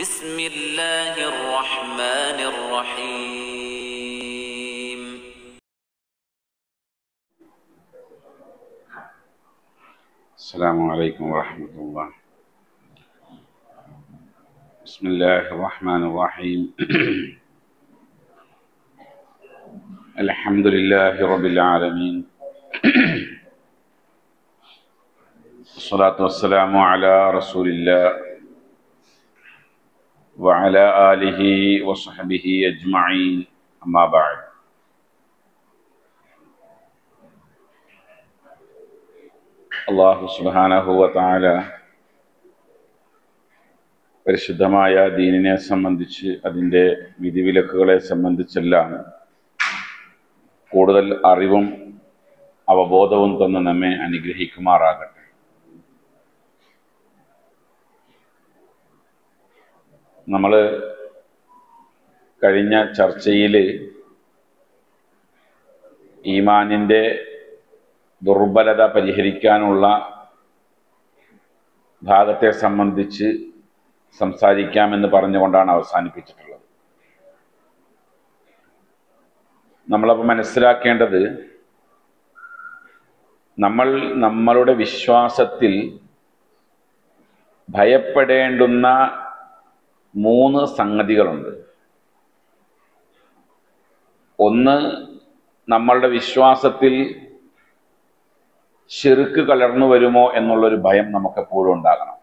بسم الله الرحمن الرحيم السلام عليكم ورحمة الله بسم الله الرحمن الرحيم الحمد لله رب العالمين الصلاة والسلام على رسول الله وعلى آله وصحبه أجمعين أما بعد അള്ളാഹു സുബാനഹുവ പരിശുദ്ധമായ ദീനിനെ സംബന്ധിച്ച് അതിൻ്റെ വിധിവിലക്കുകളെ സംബന്ധിച്ചെല്ലാം കൂടുതൽ അറിവും അവബോധവും തന്ന് നമ്മെ അനുഗ്രഹിക്കുമാറാകട്ടെ നമ്മൾ കഴിഞ്ഞ ചർച്ചയിൽ ഈമാനിൻ്റെ ദുർബലത പരിഹരിക്കാനുള്ള ഭാഗത്തെ സംബന്ധിച്ച് സംസാരിക്കാമെന്ന് പറഞ്ഞുകൊണ്ടാണ് അവസാനിപ്പിച്ചിട്ടുള്ളത് നമ്മളപ്പോൾ മനസ്സിലാക്കേണ്ടത് നമ്മൾ നമ്മളുടെ വിശ്വാസത്തിൽ ഭയപ്പെടേണ്ടുന്ന മൂന്ന് സംഗതികളുണ്ട് ഒന്ന് നമ്മളുടെ വിശ്വാസത്തിൽ ഷിർക്ക് കലർന്നു വരുമോ എന്നുള്ളൊരു ഭയം നമുക്ക് എപ്പോഴും ഉണ്ടാകണം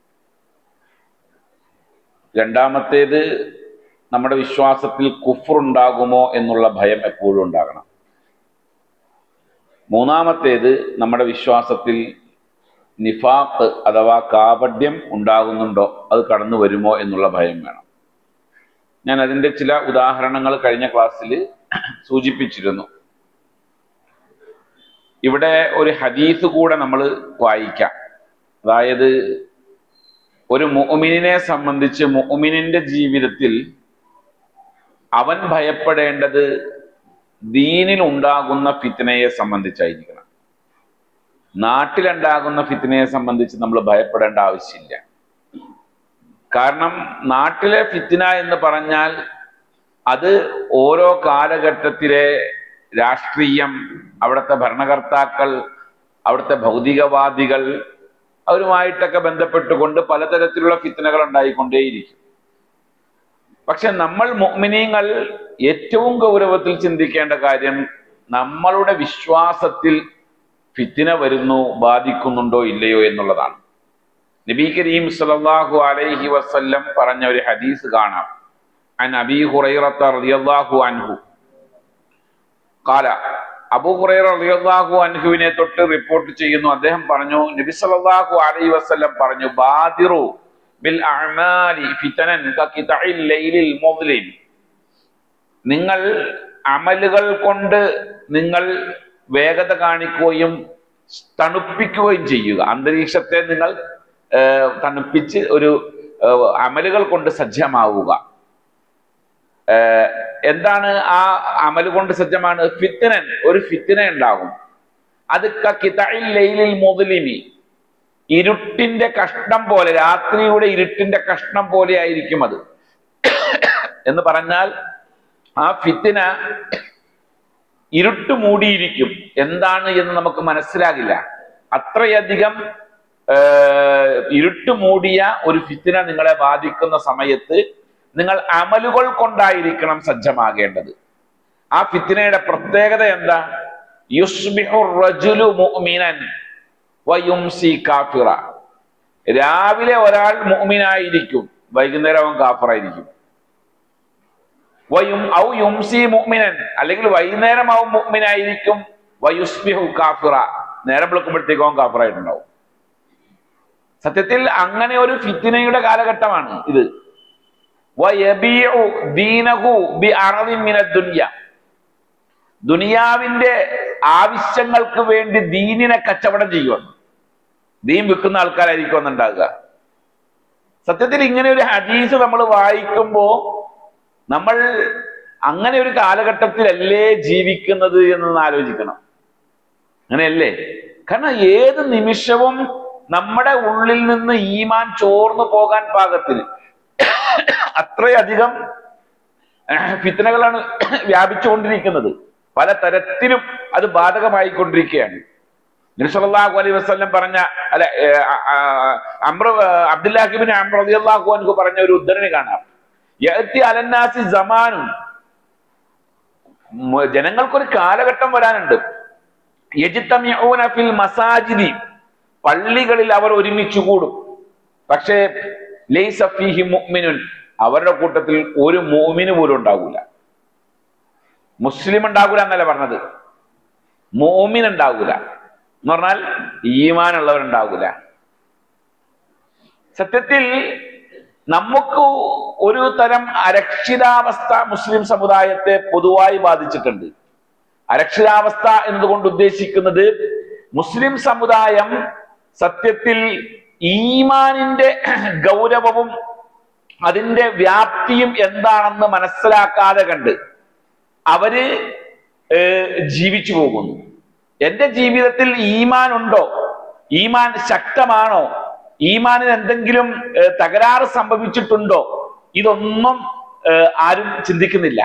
രണ്ടാമത്തേത് നമ്മുടെ വിശ്വാസത്തിൽ കുഫറുണ്ടാകുമോ എന്നുള്ള ഭയം എപ്പോഴും ഉണ്ടാകണം മൂന്നാമത്തേത് നമ്മുടെ വിശ്വാസത്തിൽ നിഫാഖ് അഥവാ കാപഡ്യം ഉണ്ടാകുന്നുണ്ടോ അത് കടന്നു വരുമോ എന്നുള്ള ഭയം വേണം ഞാൻ അതിൻ്റെ ചില ഉദാഹരണങ്ങൾ കഴിഞ്ഞ ക്ലാസ്സിൽ സൂചിപ്പിച്ചിരുന്നു ഇവിടെ ഒരു ഹദീസ് കൂടെ നമ്മൾ വായിക്കാം അതായത് ഒരു മുഅ്മിനിനെ സംബന്ധിച്ച് മുഅ്മിനിന്റെ ജീവിതത്തിൽ അവൻ ഭയപ്പെടേണ്ടത് ദീനിൽ ഉണ്ടാകുന്ന ഫിത്നയെ സംബന്ധിച്ചായിരിക്കണം നാട്ടിലുണ്ടാകുന്ന ഫിത്നയെ സംബന്ധിച്ച് നമ്മൾ ഭയപ്പെടേണ്ട ആവശ്യമില്ല കാരണം നാട്ടിലെ ഫിത്ന എന്ന് പറഞ്ഞാൽ അത് ഓരോ കാലഘട്ടത്തിലെ രാഷ്ട്രീയം അവിടുത്തെ ഭരണകർത്താക്കൾ അവിടുത്തെ ഭൗതികവാദികൾ അവരുമായിട്ടൊക്കെ ബന്ധപ്പെട്ടുകൊണ്ട് പലതരത്തിലുള്ള ഫിത്തനകൾ ഉണ്ടായിക്കൊണ്ടേയിരിക്കും പക്ഷെ നമ്മൾ മുഅ്മിനീങ്ങൾ ഏറ്റവും ഗൗരവത്തിൽ ചിന്തിക്കേണ്ട കാര്യം നമ്മളുടെ വിശ്വാസത്തിൽ ഫിത്തിന വരുന്നു ബാധിക്കുന്നുണ്ടോ ഇല്ലയോ എന്നുള്ളതാണ് നബി കരീം സല്ലല്ലാഹു അലൈഹി വസല്ലം പറഞ്ഞ ഒരു ഹദീസ് കാണാം അൻ അബീ ഹുറൈറത്ത റളിയല്ലാഹു അൻഹു കാല അബൂ ഹുറൈറ റളിയല്ലാഹു അൻഹുവിനെ തൊട്ട് റിപ്പോർട്ട് ചെയ്യുന്നു അദ്ദേഹം പറഞ്ഞു നബി സല്ലല്ലാഹു അലൈഹി വസല്ലം പറഞ്ഞു ബാദിറു ബിൽ അഅമാലി ഫിതനൻ കഖിതഇൽ ലൈലിൽ മുദ്ലിം നിങ്ങൾ അമലുകൾ കൊണ്ട് നിങ്ങൾ വേഗത കാണിക്കുകയും തണുപ്പിക്കുകയും ചെയ്യുക അന്തരീക്ഷത്തെ നിങ്ങൾ ഏഹ്, തണുപ്പിച്ച് ഒരു ഏഹ്, അമലുകൾ കൊണ്ട് സജ്ജമാവുക ഏഹ്, എന്താണ് ആ അമൽ കൊണ്ട് സജ്ജമാണ് ഫിത്തിനൻ ഒരു ഫിത്തിന ഉണ്ടാകും അത് കിതഇൽ ലൈലിൽ മുദ്ലിമി ഇരുട്ടിന്റെ കഷ്ണം പോലെ രാത്രിയുടെ ഇരുട്ടിന്റെ കഷ്ണം പോലെ ആയിരിക്കും അത് എന്ന് പറഞ്ഞാൽ ആ ഫിത്തിന ഇരുട്ട് മൂടിയിരിക്കും എന്താണ് എന്ന് നമുക്ക് മനസ്സിലാകില്ല അത്രയധികം ഏഹ്, ഇരുട്ട് മൂടിയ ഒരു ഫിത്തിന നിങ്ങളെ ബാധിക്കുന്ന സമയത്ത് നിങ്ങൾ അമലുകൾ കൊണ്ടായിരിക്കണം സജ്ജമാകേണ്ടത് ആ ഫിത്തിനയുടെ പ്രത്യേകത എന്താ യുസ്ബിഹു റജുലു മുഅ്മിനൻ വയുംസി കാഫിറ രാവിലെ ഒരാൾ മുഅ്മിനായിരിക്കും വൈകുന്നേരം അവൻ കാഫറായിരിക്കും വയും ഔ യുംസി മുഅ്മിനൻ അല്ലെങ്കിൽ വൈകുന്നേരം അവൻ മുഅ്മിനായിരിക്കും വയുസ്ബിഹു കാഫിറ നേരം വിളിക്കുമ്പോഴത്തേക്കും അവൻ കാഫറായിട്ടുണ്ടാവും സത്യത്തിൽ അങ്ങനെ ഒരു ഫിത്തിനയുടെ കാലഘട്ടമാണ് ഇത് വയബീഉ ദീനഹു ബി അറദിൻ മിനദ് ദുനിയ ദുനിയാവിന്റെ ആവശ്യങ്ങൾക്ക് വേണ്ടി ദീനിനെ കച്ചവടം ചെയ്യുമെന്ന് ദീൻ വിൽക്കുന്ന ആൾക്കാരായിരിക്കും എന്നുണ്ടാകുക സത്യത്തിൽ ഇങ്ങനെ ഒരു ഹദീസ് നമ്മൾ വായിക്കുമ്പോൾ നമ്മൾ അങ്ങനെ ഒരു കാലഘട്ടത്തിലല്ലേ ജീവിക്കുന്നത് എന്നൊന്ന് ആലോചിക്കണം അങ്ങനെയല്ലേ കാരണം ഏത് നിമിഷവും നമ്മുടെ ഉള്ളിൽ നിന്ന് ഈമാൻ ചോർന്നു പോകാൻ പാകത്തിന് അത്രയധികം ഫിത്തനകളാണ് വ്യാപിച്ചുകൊണ്ടിരിക്കുന്നത് പല തരത്തിലും അത് ബാധകമായിക്കൊണ്ടിരിക്കുകയാണ് നബിസല്ലാഹു അലൈഹി വസ്ലം പറഞ്ഞ അല്ല അമ്ര അബ്ദുല്ലാഹിബിൻ അമ്ര റളിയല്ലാഹു അൻഹു പറഞ്ഞ ഒരു ഉദ്ധരണി കാണാം യഅതി അലന്നാസി സമാനും മ- ജനങ്ങൾക്കൊരു കാലഘട്ടം വരാനുണ്ട് യജ്തമിഊന ഫിൽ മസാജിദി പള്ളികളിൽ അവർ ഒരുമിച്ച് കൂടും പക്ഷേ ലൈസ ഫീഹി മുഅ്മിനുൻ അവരുടെ കൂട്ടത്തിൽ ഒരു മോമിന് പോലും ഉണ്ടാകൂല മുസ്ലിം ഉണ്ടാകൂല എന്നല്ല പറഞ്ഞത് മോമിൻ ഉണ്ടാകൂല എന്ന് പറഞ്ഞാൽ ഈമാനുള്ളവരുണ്ടാകൂല സത്യത്തിൽ നമുക്ക് ഒരു തരം അരക്ഷിതാവസ്ഥ മുസ്ലിം സമുദായത്തെ പൊതുവായി ബാധിച്ചിട്ടുണ്ട് അരക്ഷിതാവസ്ഥ എന്നതുകൊണ്ട് ഉദ്ദേശിക്കുന്നത് മുസ്ലിം സമുദായം സത്യത്തിൽ ഈമാനിന്റെ ഗൗരവവും അതിന്റെ വ്യാപ്തിയും എന്താണെന്ന് മനസ്സിലാക്കാതെ കണ്ട് അവര് ഏർ, ജീവിച്ചു പോകുന്നു എന്റെ ജീവിതത്തിൽ ഈമാൻ ഉണ്ടോ ഈമാൻ ശക്തമാണോ ഈമാനിന് എന്തെങ്കിലും ഏർ, തകരാറ് സംഭവിച്ചിട്ടുണ്ടോ ഇതൊന്നും ഏർ, ആരും ചിന്തിക്കുന്നില്ല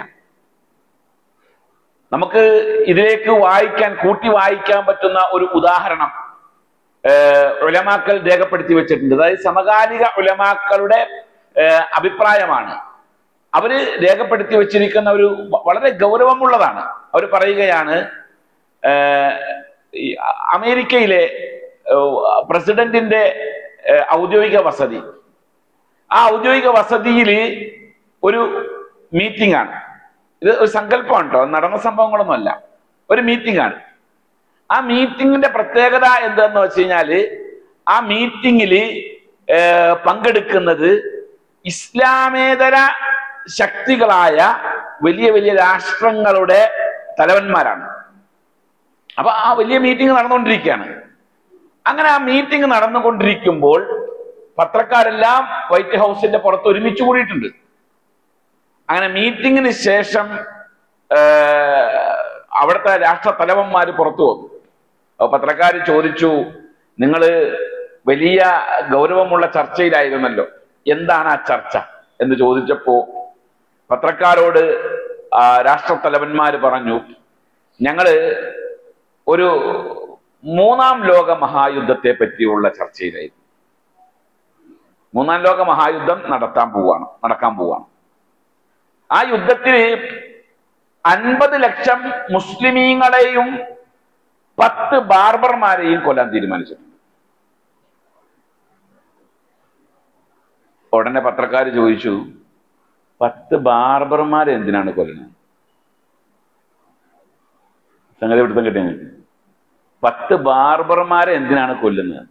നമുക്ക് ഇതിലേക്ക് വായിക്കാൻ കൂട്ടി വായിക്കാൻ പറ്റുന്ന ഒരു ഉദാഹരണം ഏഹ് ഉലമാക്കൾ രേഖപ്പെടുത്തി വെച്ചിട്ടുണ്ട് അതായത് സമകാലിക ഉലമാക്കളുടെ ഏഹ് അഭിപ്രായമാണ് അവര് രേഖപ്പെടുത്തി വെച്ചിരിക്കുന്ന ഒരു വ- വളരെ ഗൗരവമുള്ളതാണ് അവർ പറയുകയാണ് ഏഹ് ഈ അമേരിക്കയിലെ ഏഹ് പ്രസിഡന്റിന്റെ ഏഹ് ഔദ്യോഗിക വസതി ആ ഔദ്യോഗിക വസതിയിൽ ഒരു മീറ്റിംഗ് ആണ് ഇത് ഒരു സങ്കല്പമാണ് കേട്ടോ നടന്ന സംഭവങ്ങളൊന്നുമല്ല ഒരു മീറ്റിംഗ് ആണ് ആ മീറ്റിംഗിന്റെ പ്രത്യേകത എന്താന്ന് വെച്ച് കഴിഞ്ഞാല് ആ മീറ്റിംഗിൽ പങ്കെടുക്കുന്നത് ഇസ്ലാമേതര ശക്തികളായ വലിയ വലിയ രാഷ്ട്രങ്ങളുടെ തലവന്മാരാണ് അപ്പൊ ആ വലിയ മീറ്റിംഗ് നടന്നുകൊണ്ടിരിക്കുകയാണ് അങ്ങനെ ആ മീറ്റിംഗ് നടന്നുകൊണ്ടിരിക്കുമ്പോൾ പത്രക്കാരെല്ലാം വൈറ്റ് ഹൗസിന്റെ പുറത്ത് ഒരുമിച്ച് കൂടിയിട്ടുണ്ട് അങ്ങനെ മീറ്റിംഗിന് ശേഷം ഏർ, അവിടുത്തെ രാഷ്ട്ര തലവന്മാര് പുറത്തു വന്നു അപ്പൊ പത്രക്കാർ ചോദിച്ചു നിങ്ങൾ വലിയ ഗൗരവമുള്ള ചർച്ചയിലായിരുന്നല്ലോ എന്താണ് ആ ചർച്ച എന്ന് ചോദിച്ചപ്പോ പത്രക്കാരോട് ആ രാഷ്ട്ര തലവന്മാര് പറഞ്ഞു ഞങ്ങള് ഒരു മൂന്നാം ലോക മഹായുദ്ധത്തെ പറ്റിയുള്ള ചർച്ചയിലായിരുന്നു മൂന്നാം ലോക മഹായുദ്ധം നടത്താൻ പോവാണ് നടക്കാൻ പോവാണ് ആ യുദ്ധത്തിന് അൻപത് ലക്ഷം മുസ്ലിമീങ്ങളെയും പത്ത് ബാർബർമാരെയും കൊല്ലാൻ തീരുമാനിച്ചിട്ടുണ്ട് ഉടനെ പത്രക്കാർ ചോദിച്ചു പത്ത് ബാർബർമാരെ എന്തിനാണ് കൊല്ലുന്നത് സംഗതി പിടുത്തം കിട്ടിയ പത്ത് ബാർബർമാരെ എന്തിനാണ് കൊല്ലുന്നത്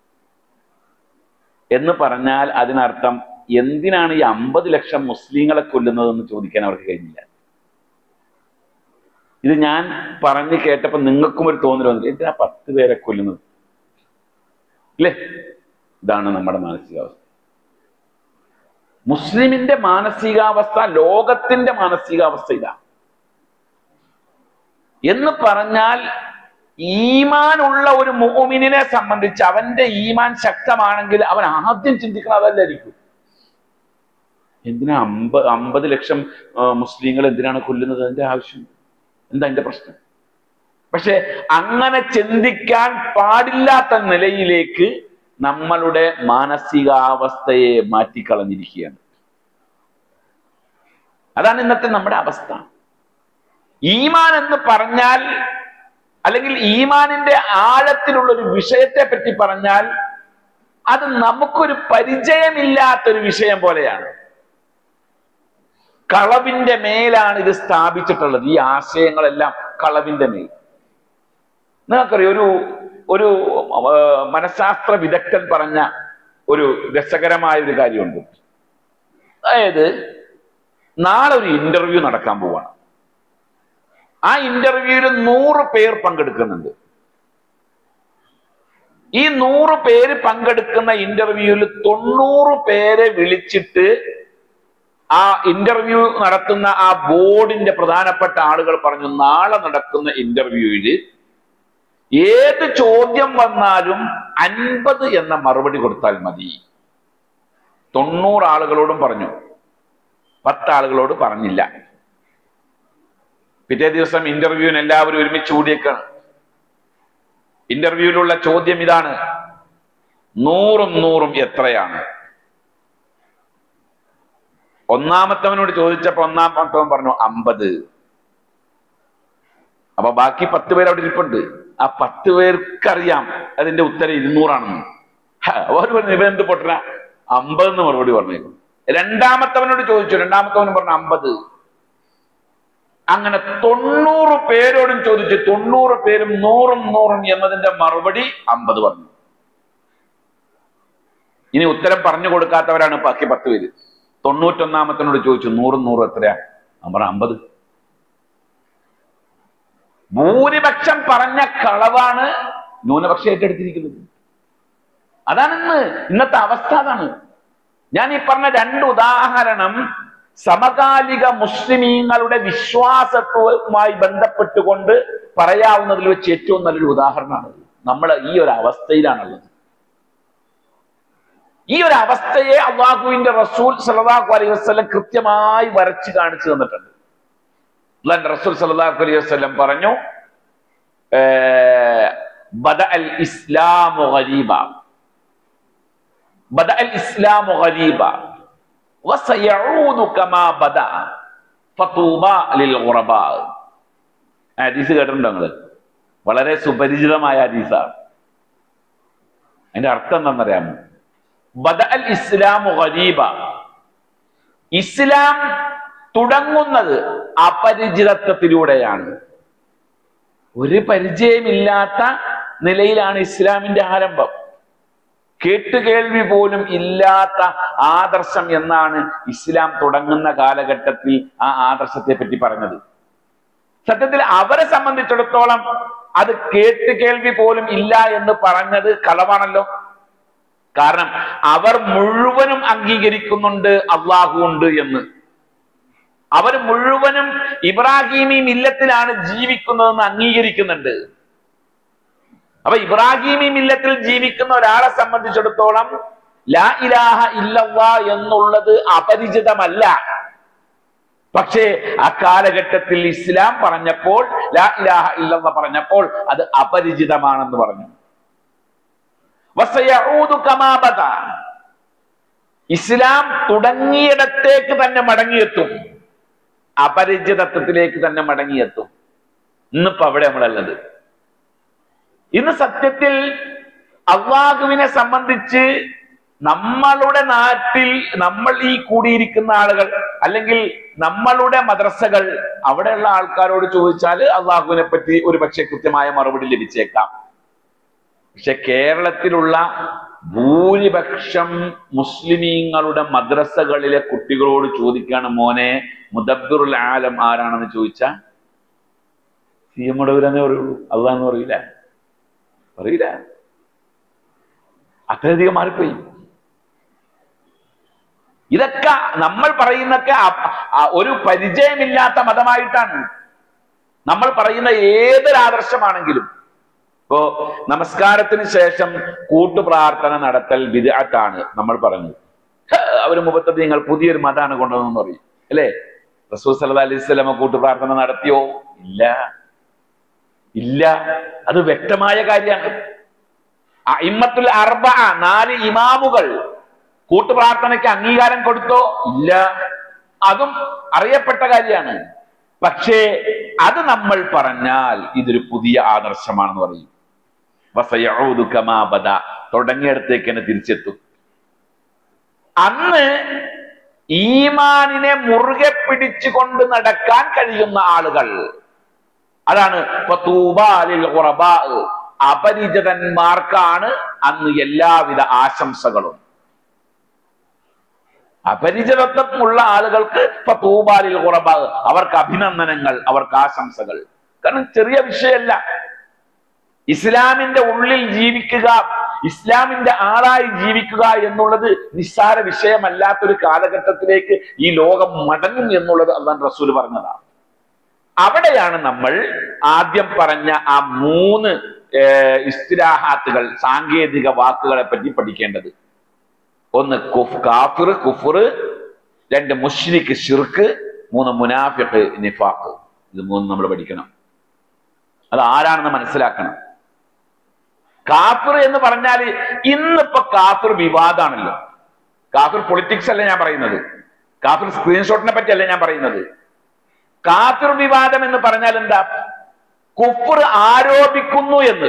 എന്ന് പറഞ്ഞാൽ അതിനർത്ഥം എന്തിനാണ് ഈ അമ്പത് ലക്ഷം മുസ്ലിങ്ങളെ കൊല്ലുന്നതെന്ന് ചോദിക്കാൻ അവർക്ക് കഴിഞ്ഞില്ല ഇത് ഞാൻ പറഞ്ഞു കേട്ടപ്പോ നിങ്ങൾക്കും ഒരു തോന്നൽ വന്നില്ല എന്തിനാ പത്ത് പേരെ കൊല്ലുന്നത് ഇല്ലേ ഇതാണ് നമ്മുടെ മാനസികാവസ്ഥ മുസ്ലിമിന്റെ മാനസികാവസ്ഥ ലോകത്തിന്റെ മാനസികാവസ്ഥ ഇതാ എന്ന് പറഞ്ഞാൽ ഈമാനുള്ള ഒരു മോമിനെ സംബന്ധിച്ച് അവന്റെ ഈമാൻ ശക്തമാണെങ്കിൽ അവൻ ആദ്യം ചിന്തിക്കണം അതല്ലായിരിക്കും എന്തിനാ അമ്പ അമ്പത് ലക്ഷം ആ, മുസ്ലിങ്ങൾ എന്തിനാണ് കൊല്ലുന്നത് അതിന്റെ ആവശ്യം എന്താ അതിന്റെ പ്രശ്നം പക്ഷെ അങ്ങനെ ചിന്തിക്കാൻ പാടില്ലാത്ത നിലയിലേക്ക് നമ്മളുടെ മാനസികാവസ്ഥയെ മാറ്റിക്കളഞ്ഞിരിക്കുകയാണ് അതാണ് ഇന്നത്തെ നമ്മുടെ അവസ്ഥ ഈമാൻ എന്ന് പറഞ്ഞാൽ അല്ലെങ്കിൽ ഈമാനിന്റെ ആഴത്തിലുള്ള ഒരു വിഷയത്തെ പറ്റി പറഞ്ഞാൽ അത് നമുക്കൊരു പരിചയമില്ലാത്തൊരു വിഷയം പോലെയാണ് കളവിന്റെ മേലാണ് ഇത് സ്ഥാപിച്ചിട്ടുള്ളത് ഈ ആശയങ്ങളെല്ലാം കളവിന്റെ മേൽ നിങ്ങൾക്കറിയോ ഒരു ഒരു ആ, മനഃശാസ്ത്ര വിദഗ്ധൻ പറഞ്ഞ ഒരു രസകരമായ ഒരു കാര്യമുണ്ട് അതായത് നാളെ ഒരു ഇന്റർവ്യൂ നടക്കാൻ പോവാണ് ആ ഇന്റർവ്യൂവിൽ നൂറ് പേർ പങ്കെടുക്കുന്നുണ്ട് ഈ നൂറ് പേര് പങ്കെടുക്കുന്ന ഇന്റർവ്യൂവിൽ തൊണ്ണൂറ് പേരെ വിളിച്ചിട്ട് ആ ഇന്റർവ്യൂ നടത്തുന്ന ആ ബോർഡിന്റെ പ്രധാനപ്പെട്ട ആളുകൾ പറഞ്ഞു നാളെ നടക്കുന്ന ഇന്റർവ്യൂവിൽ ഏത് ചോദ്യം വന്നാലും അൻപത് എന്ന മറുപടി കൊടുത്താൽ മതി തൊണ്ണൂറ് ആളുകളോടും പറഞ്ഞു പത്താളുകളോട് പറഞ്ഞില്ല പിറ്റേ ദിവസം ഇന്റർവ്യൂവിന് എല്ലാവരും ഒരുമിച്ച് കൂടിയേക്കാണ് ഇന്റർവ്യൂവിലുള്ള ചോദ്യം ഇതാണ് നൂറും നൂറും എത്രയാണ് ഒന്നാമത്തവനോട് ചോദിച്ചപ്പോ ഒന്നാമത്തവൻ പറഞ്ഞു അമ്പത് അപ്പൊ ബാക്കി പത്ത് പേര് അവിടെ ഇരിപ്പുണ്ട് ആ പത്ത് പേർക്കറിയാം അതിന്റെ ഉത്തരം ഇരുന്നൂറാണെന്ന് ഹ, അവർ പറഞ്ഞു ഇവൻ എന്ത് പൊട്ടന അമ്പത് എന്ന് മറുപടി പറഞ്ഞു രണ്ടാമത്തവനോട് ചോദിച്ചു രണ്ടാമത്തവൻ പറഞ്ഞു അമ്പത് അങ്ങനെ തൊണ്ണൂറ് പേരോടും ചോദിച്ചു തൊണ്ണൂറ് പേരും നൂറും നൂറും എന്നതിന്റെ മറുപടി അമ്പത് പറഞ്ഞു ഇനി ഉത്തരം പറഞ്ഞു കൊടുക്കാത്തവരാണ് ബാക്കി പത്ത് പേര് തൊണ്ണൂറ്റൊന്നാമത്തിനോട് ചോദിച്ചു നൂറും നൂറും എത്രയാ അവൻ പറഞ്ഞു അമ്പത് ഭൂരിപക്ഷം പറഞ്ഞ കളവാണ് ന്യൂനപക്ഷം ഏറ്റെടുത്തിരിക്കുന്നത് അതാണ് ഇന്ന് ഇന്നത്തെ അവസ്ഥ അതാണ് ഞാൻ ഈ പറഞ്ഞ രണ്ട് ഉദാഹരണം സമകാലിക മുസ്ലിമീങ്ങളുടെ വിശ്വാസത്വവുമായി ബന്ധപ്പെട്ടുകൊണ്ട് പറയാവുന്നതിൽ വെച്ച് ഏറ്റവും നല്ലൊരു ഉദാഹരണമാണ് നമ്മൾ ഈ ഒരു അവസ്ഥയിലാണുള്ളത് ഈ ഒരു അവസ്ഥയെ അള്ളാഹുവിന്റെ റസൂൽ സല്ലല്ലാഹു അലൈഹി വസല്ലം കൃത്യമായി വരച്ച് കാണിച്ചു തന്നിട്ടുണ്ട് അള്ളാന്റെ റസൂൽ സല്ലല്ലാഹു അലൈഹി വസല്ലം പറഞ്ഞു ഏർ, ബദ അൽ ഇസ്ലാമു ഗരീബ ബദ അൽ ഇസ്ലാമു ഗരീബ വസയഊദു കമാ ബദ ഫതൂബ ലിൽ ഗുറബാ ഹദീസ് കേട്ടിട്ടുണ്ടോ നിങ്ങള് വളരെ സുപരിചിതമായ ഹദീസാണ് അതിന്റെ അർത്ഥം എന്താണെന്നറിയാമോ ബദ അൽ ഇസ്ലാമു ഗരീബ ഇസ്ലാം തുടങ്ങുന്നത് അപരിചിതത്വത്തിലൂടെയാണ് ഒരു പരിചയമില്ലാത്ത നിലയിലാണ് ഇസ്ലാമിന്റെ ആരംഭം കേട്ടുകേൾവി പോലും ഇല്ലാത്ത ആദർശം എന്നാണ് ഇസ്ലാം തുടങ്ങുന്ന കാലഘട്ടത്തിൽ ആ ആദർശത്തെ പറ്റി പറഞ്ഞത് സത്യത്തിൽ അവരെ സംബന്ധിച്ചിടത്തോളം അത് കേട്ടുകേൾവി പോലും ഇല്ല എന്ന് പറഞ്ഞത് കളവാണല്ലോ കാരണം അവർ മുഴുവനും അംഗീകരിക്കുന്നുണ്ട് അള്ളാഹു ഉണ്ട് എന്ന് അവർ മുഴുവനും ഇബ്രാഹിമി മില്ലത്തിലാണ് ജീവിക്കുന്നതെന്ന് അംഗീകരിക്കുന്നുണ്ട് അപ്പൊ ഇബ്രാഹിമി മില്ലത്തിൽ ജീവിക്കുന്ന ഒരാളെ സംബന്ധിച്ചിടത്തോളം ലാ ഇലാഹ ഇല്ലല്ലാ എന്നുള്ളത് അപരിചിതമല്ല പക്ഷേ ആ കാലഘട്ടത്തിൽ ഇസ്ലാം പറഞ്ഞപ്പോൾ ലാ ഇലാഹ ഇല്ലല്ലാ പറഞ്ഞപ്പോൾ അത് അപരിചിതമാണെന്ന് പറഞ്ഞു വസയഊദു കമാ ബദ. ഇസ്ലാം തുടങ്ങിയിടത്തേക്ക് തന്നെ മടങ്ങിയെത്തും അപരിചിതത്വത്തിലേക്ക് തന്നെ മടങ്ങിയെത്തും ഇന്നിപ്പോ അവിടെ നമ്മളല്ലത് ഇന്ന് സത്യത്തിൽ അള്ളാഹുവിനെ സംബന്ധിച്ച് നമ്മളുടെ നാട്ടിൽ നമ്മൾ ഈ കൂടിയിരിക്കുന്ന ആളുകൾ അല്ലെങ്കിൽ നമ്മളുടെ മദ്രസകൾ അവിടെയുള്ള ആൾക്കാരോട് ചോദിച്ചാൽ അള്ളാഹുവിനെ പറ്റി ഒരു പക്ഷേ കൃത്യമായ മറുപടി ലഭിച്ചേക്കാം പക്ഷെ കേരളത്തിലുള്ള ഭൂരിപക്ഷം മുസ്ലിമീങ്ങളുടെ മദ്രസകളിലെ കുട്ടികളോട് ചോദിക്കാണ് മോനെ മുദബ്ബിറുൽ ആലം ആരാണെന്ന് ചോദിച്ചാ സി എം ഉടവരെന്നേ പറയുള്ളൂ അള്ളാന്ന് പറയില്ല പറയില്ല അത്രയധികം മാറിപ്പോയി ഇതൊക്കെ നമ്മൾ പറയുന്നൊക്കെ അ- അ- ഒരു പരിചയമില്ലാത്ത മതമായിട്ടാണ് നമ്മൾ പറയുന്ന ഏതൊരു ആദർശമാണെങ്കിലും ഇപ്പോ നമസ്കാരത്തിന് ശേഷം കൂട്ടുപ്രാർത്ഥന നടത്തൽ വിദഗ്ധാണ് നമ്മൾ പറഞ്ഞു ഹ, അവര് മുപ്പത്തത് നിങ്ങൾ പുതിയൊരു മതാണ് കൊണ്ടുവന്നെന്ന് പറയും അല്ലേ റസൂൽ സല്ലല്ലാഹു അലൈഹി സ്വലമ കൂട്ടുപ്രാർത്ഥന നടത്തിയോ ഇല്ല ഇല്ല അത് വ്യക്തമായ കാര്യമാണ് ഇമ്മത്തുൽ അർബ നാല് ഇമാമുകൾ കൂട്ടുപ്രാർത്ഥനയ്ക്ക് അംഗീകാരം കൊടുത്തോ ഇല്ല അതും അറിയപ്പെട്ട കാര്യമാണ് പക്ഷേ അത് നമ്മൾ പറഞ്ഞാൽ ഇതൊരു പുതിയ ആദർശമാണെന്ന് പറയും വസയഊദു കമാ ബദ തുടങ്ങിയിടത്തേക്ക് തന്നെ തിരിച്ചെത്തും അന്ന് ഈമാനിനെ മുറുകെ പിടിച്ചുകൊണ്ട് നടക്കാൻ കഴിയുന്ന ആളുകൾ അതാണ് ഫതൂബാ ലിൽ ഖുറബാ. അപരിചിതന്മാർക്കാണ് അന്ന് എല്ലാവിധ ആശംസകളും അപരിചിതത്വമുള്ള ആളുകൾക്ക് ഫതൂബാലിൽ ഖുറബ അവർക്ക് അഭിനന്ദനങ്ങൾ അവർക്ക് ആശംസകൾ കാരണം ചെറിയ വിഷയമല്ല ഇസ്ലാമിന്റെ ഉള്ളിൽ ജീവിക്കുക ഇസ്ലാമിന്റെ ആളായി ജീവിക്കുക എന്നുള്ളത് നിസ്സാര വിഷയമല്ലാത്തൊരു കാലഘട്ടത്തിലേക്ക് ഈ ലോകം മടങ്ങും എന്നുള്ളത് അള്ളാൻ റസൂൽ പറഞ്ഞതാണ് അവിടെയാണ് നമ്മൾ ആദ്യം പറഞ്ഞ ആ മൂന്ന് ഏർ, ഇസ്തിലാഹാത്തുകൾ സാങ്കേതിക വാക്കുകളെ പറ്റി പഠിക്കേണ്ടത് ഒന്ന് കുഫ് കാഫിർ കുഫുർ രണ്ട് മുഷ്രിക്ക് ഷിർക്ക് മൂന്ന് മുനാഫിഖ് നിഫാഖ് ഇത് മൂന്ന് നമ്മൾ പഠിക്കണം അത് ആരാണെന്ന് മനസ്സിലാക്കണം കാഫിർ എന്ന് പറഞ്ഞാൽ ഇന്നിപ്പോ കാഫിർ വിവാദമാണല്ലോ കാഫിർ പൊളിറ്റിക്സ് അല്ല ഞാൻ പറയുന്നത് കാഫിർ സ്ക്രീൻഷോട്ടിനെ പറ്റിയല്ല ഞാൻ പറയുന്നത് കാഫിർ വിവാദം എന്ന് പറഞ്ഞാൽ എന്താ കുഫർ ആരോപിക്കുന്നു എന്ന്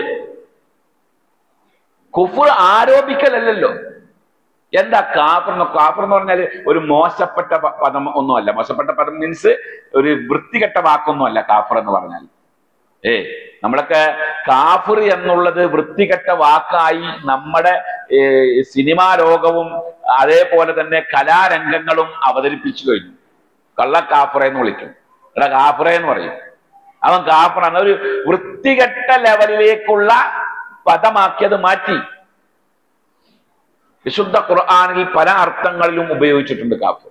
കുഫർ ആരോപിക്കലല്ലല്ലോ എന്താ കാഫർ എന്ന് കാഫർ എന്ന് പറഞ്ഞാൽ ഒരു മോശപ്പെട്ട പ- പദം ഒന്നുമല്ല മോശപ്പെട്ട പദം മീൻസ് ഒരു വൃത്തികെട്ട വാക്കൊന്നുമല്ല കാഫർ എന്ന് പറഞ്ഞാൽ ഏ നമ്മളൊക്കെ കാഫിർ എന്നുള്ളത് വൃത്തികെട്ട വാക്കായി നമ്മുടെ ഏ, സിനിമാ ലോകവും അതേപോലെ തന്നെ കലാരംഗങ്ങളും അവതരിപ്പിച്ചു കഴിഞ്ഞു കള്ള കാഫറ എന്ന് വിളിക്കും എടാ കാഫറ എന്ന് പറയും അവൻ കാഫറാണ് ഒരു വൃത്തികെട്ട ലെവലിലേക്കുള്ള പദമാക്കിയത് മാറ്റി വിശുദ്ധ ഖുർആാനിൽ പല അർത്ഥങ്ങളിലും ഉപയോഗിച്ചിട്ടുണ്ട് കാഫർ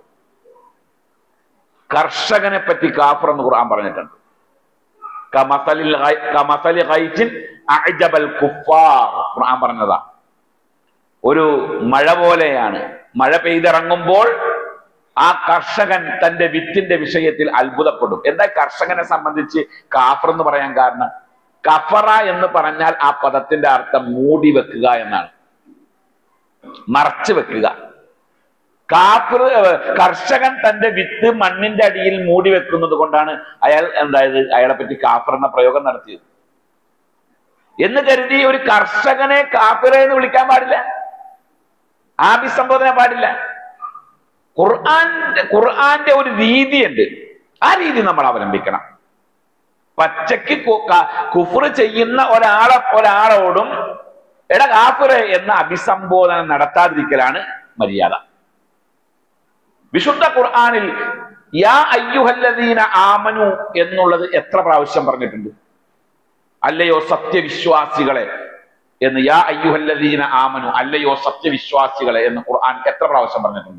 കർഷകനെ പറ്റി കാഫർ എന്ന് ഖുർആൻ പറഞ്ഞിട്ടുണ്ട് കമസലിൽ ഗൈ- കമസലി ഗൈസിൻ അഅജബൽ കുഫാർ ഖുർആൻ പറഞ്ഞതാ ഒരു മഴ പോലെയാണ് മഴ പെയ്തിറങ്ങുമ്പോൾ ആ കർഷകൻ തന്റെ വിത്തിന്റെ വിഷയത്തിൽ അത്ഭുതപ്പെടും എന്താ കർഷകനെ സംബന്ധിച്ച് കാഫർ എന്ന് പറയാൻ കാരണം കഫറ എന്ന് പറഞ്ഞാൽ ആ പദത്തിന്റെ അർത്ഥം മൂടി വെക്കുക എന്നാണ് മറച്ചു വെക്കുക കാഫിർ ഏർ, കർഷകൻ തന്റെ വിത്ത് മണ്ണിന്റെ അടിയിൽ മൂടി വെക്കുന്നത് കൊണ്ടാണ് അയാൾ എന്തായത് അയാളെ പറ്റി കാഫർ എന്ന പ്രയോഗം നടത്തിയത് എന്ന് കരുതി ഒരു കർഷകനെ കാഫിറ എന്ന് വിളിക്കാൻ പാടില്ല ആഭിസംബോധന പാടില്ല ഖുർആൻ ഖുർആന്റെ ഒരു രീതിയുണ്ട് ആ രീതി നമ്മൾ അവലംബിക്കണം പച്ചയ്ക്ക് കു- ക- കുഫ്ർ ചെയ്യുന്ന ഒരാളെ ഒരാളോടും എട കാഫിറ് എന്ന അഭിസംബോധന നടത്താതിരിക്കലാണ് മര്യാദ വിശുദ്ധ ഖുർആനിൽ യാ അയ്യുഹല്ലദീന ആമനു എന്നുള്ളത് എത്ര പ്രാവശ്യം പറഞ്ഞിട്ടുണ്ട് അല്ലയോ സത്യവിശ്വാസികളെ എന്ന് യാ അയ്യുഹല്ലദീന ആമനു അല്ലയോ സത്യവിശ്വാസികളെ എന്ന് ഖുർആൻ എത്ര പ്രാവശ്യം പറഞ്ഞിട്ടുണ്ട്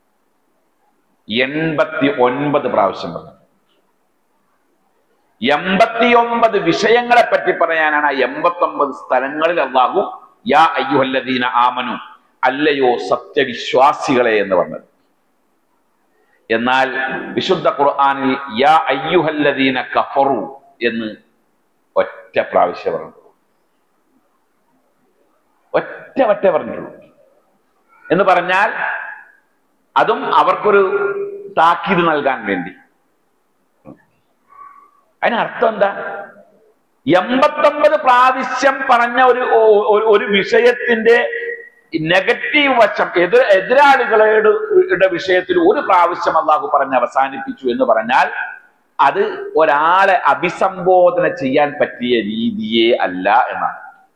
എൺപത്തി ഒൻപത് പ്രാവശ്യം പറഞ്ഞു എൺപത്തിയൊമ്പത് വിഷയങ്ങളെ പറ്റി പറയാനാണ് ആ എൺപത്തി ഒമ്പത് സ്ഥലങ്ങളിൽ അള്ളാഹു യാ അയ്യുഹല്ലദീന ആമനു അല്ലയോ സത്യവിശ്വാസികളെ എന്ന് പറഞ്ഞത് എന്നാൽ വിശുദ്ധ ഖുർആനിൽ യാ അയ്യുഹല്ലദീന കഫറു എന്ന് ഒറ്റ പ്രാവശ്യം പറഞ്ഞിട്ടുള്ളൂ ഒറ്റ ഒറ്റ പറഞ്ഞിട്ടുള്ളൂ എന്ന് പറഞ്ഞാൽ അതും അവർക്കൊരു താക്കീത് നൽകാൻ വേണ്ടി അതിനർത്ഥം എന്താ എൺപത്തൊമ്പത് പ്രാവശ്യം പറഞ്ഞ ഒരു ഒരു- ഒരു വിഷയത്തിന്റെ നെഗറ്റീവ് വശം എതിർ എതിരാളികളുടെ യുടെ വിഷയത്തിൽ ഒരു പ്രാവശ്യം അള്ളാഹു പറഞ്ഞ് അവസാനിപ്പിച്ചു എന്ന് പറഞ്ഞാൽ അത് ഒരാളെ അഭിസംബോധന ചെയ്യാൻ പറ്റിയ രീതിയേ അല്ല എന്നാണ്